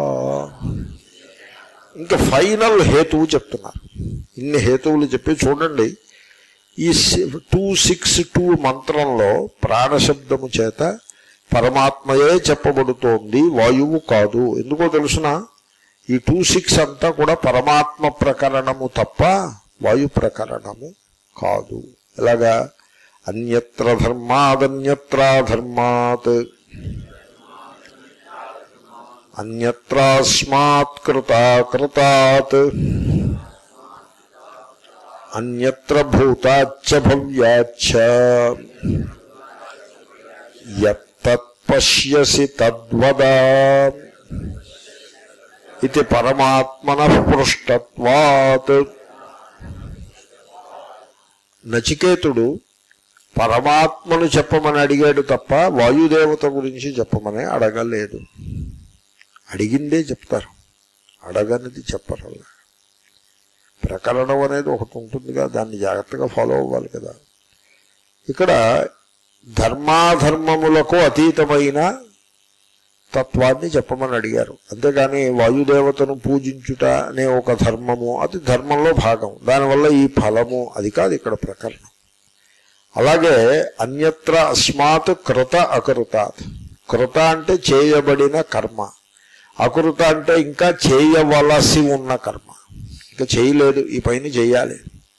ఇంకా ఫైనల్ హేతువు చెప్తున్నారు ఇన్ని హేతువులు చెప్పి చూడండి ఈ టూ సిక్స్ టూ మంత్రంలో ప్రాణశబ్దము చేత పరమాత్మయే చెప్పబడుతోంది వాయువు కాదు ఎందుకో తెలుసునా ఈ టూ సిక్స్ అంతా కూడా పరమాత్మ ప్రకరణము తప్ప వాయు ప్రకరణము కాదు ఎలాగా అన్యత్ర ధర్మాదన్యత్రా ధర్మాత్ అన్యత్రాస్మాత్ కృతాకృతాత్ అన్యత్ర భూతాచ్చ భవ్యాచ్చ యత్తత్ పశ్యసి తద్వదా ఇది పరమాత్మన పృష్టత్వాత్ నచికేతుడు పరమాత్మను చెప్పమని అడిగాడు తప్ప వాయుదేవత గురించి చెప్పమని అడగలేదు అడిగిందే చెప్తారు అడగనిది చెప్పరు ప్రకరణం అనేది ఒకటి ఉంటుందిగా దాన్ని జాగ్రత్తగా ఫాలో అవ్వాలి కదా ఇక్కడ ధర్మాధర్మములకు అతీతమైన తత్వాన్ని చెప్పమని అడిగారు అంతేగాని వాయుదేవతను పూజించుట అనే ఒక ధర్మము అది ధర్మంలో భాగం దానివల్ల ఈ ఫలము అది కాదు ఇక్కడ ప్రకరణం అలాగే అన్యత్ర అస్మాత్ కృత అకృతాత్ కృత అంటే చేయబడిన కర్మ అకృత అంటే ఇంకా చేయవలసి ఉన్న కర్మ ఇంకా చేయలేదు ఈ పైన చేయాలి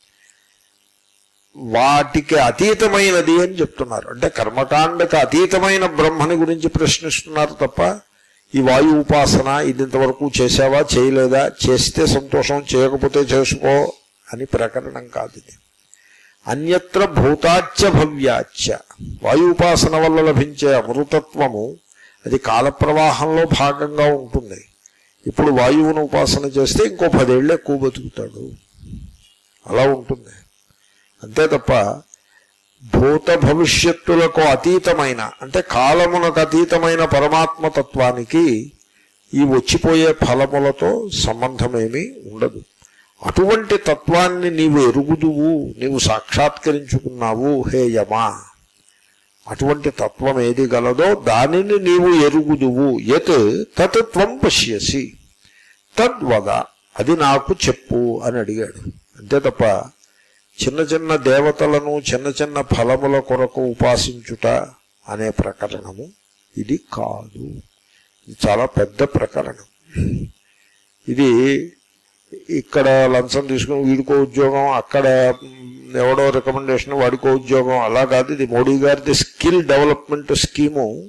వాటికి అతీతమైనది అని చెప్తున్నారు అంటే కర్మకాండకి అతీతమైన బ్రహ్మని గురించి ప్రశ్నిస్తున్నారు తప్ప ఈ వాయు ఉపాసన ఇది ఇంతవరకు చేసావా చేయలేదా చేస్తే సంతోషం చేయకపోతే చేసుకో అని ప్రకరణం కాదు ఇది అన్యత్ర భూతాచ్య భవ్యాచ్య వాయు ఉపాసన వల్ల లభించే అమృతత్వము అది కాల ప్రవాహంలో భాగంగా ఉంటుంది ఇప్పుడు వాయువును ఉపాసన చేస్తే ఇంకో పదేళ్ళు ఎక్కువ బతుకుతాడు అలా ఉంటుంది అంతే తప్ప భూత భవిష్యత్తులకు అతీతమైన అంటే కాలమునకు అతీతమైన పరమాత్మ తత్వానికి ఈ వచ్చిపోయే ఫలములతో సంబంధమేమీ ఉండదు అటువంటి తత్వాన్ని నీవు ఎరుగుదువు నీవు సాక్షాత్కరించుకున్నావు హే యమా అటువంటి తత్వం ఏది గలదో దానిని నీవు ఎరుగుదువు యత్ తత్ త్వం పశ్యసి తద్వద అది నాకు చెప్పు అని అడిగాడు అంతే తప్ప చిన్న చిన్న దేవతలను చిన్న చిన్న ఫలముల కొరకు ఉపాసించుట అనే ప్రకరణము ఇది కాదు ఇది చాలా పెద్ద ప్రకరణం ఇది ఇక్కడ లంచం తీసుకుని వీడికో ఉద్యోగం అక్కడ మ్, ఎవడో రికమెండేషన్ వాడికో ఉద్యోగం అలా కాదు ఇది మోడీ గారిది స్కిల్ డెవలప్మెంట్ స్కీము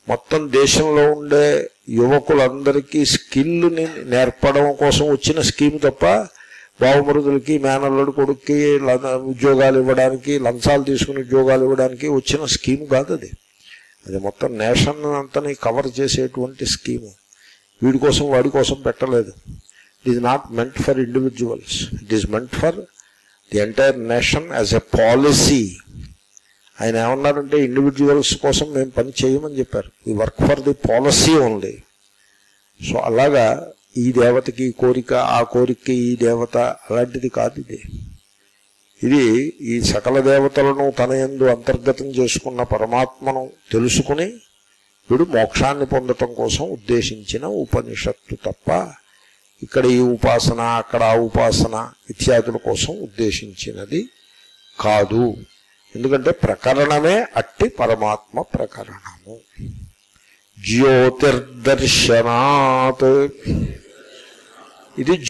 మొత్తం దేశంలో ఉండే యువకులందరికీ స్కిల్ని నేర్పడం కోసం వచ్చిన స్కీమ్ తప్ప బావమరుదులకి మేనల్లుడు కొడుక్కి ల- ఉద్యోగాలు ఇవ్వడానికి లంచాలు తీసుకుని ఉద్యోగాలు ఇవ్వడానికి వచ్చిన స్కీమ్ కాదు అది అది మొత్తం నేషన్ అంతని కవర్ చేసేటువంటి స్కీము వీడి కోసం వాడి కోసం పెట్టలేదు it is not meant for individuals it is meant for the entire nation as a policy ఆయన ఏమన్నారంటే ఇండివిజువల్స్ కోసం మేము పని చేయమని చెప్పారు ఈ work for the policy only so అలాగా ఈ దేవతకి ఈ కోరిక ఆ కోరికకి ఈ దేవత అలాంటిది కాదు ఇది ఇది ఈ సకల దేవతలను తన యందు అంతర్గతం చేసుకున్న పరమాత్మను తెలుసుకుని వీడు మోక్షాన్ని పొందటం కోసం ఉద్దేశించిన ఉపనిషత్తు తప్ప ఇక్కడ ఈ ఉపాసన అక్కడ ఆ ఉపాసన ఇత్యాదుల కోసం ఉద్దేశించినది కాదు ఎందుకంటే ప్రకరణమే అట్టి పరమాత్మ ప్రకరణము జ్యోతిర్దర్శనాత్ ఇది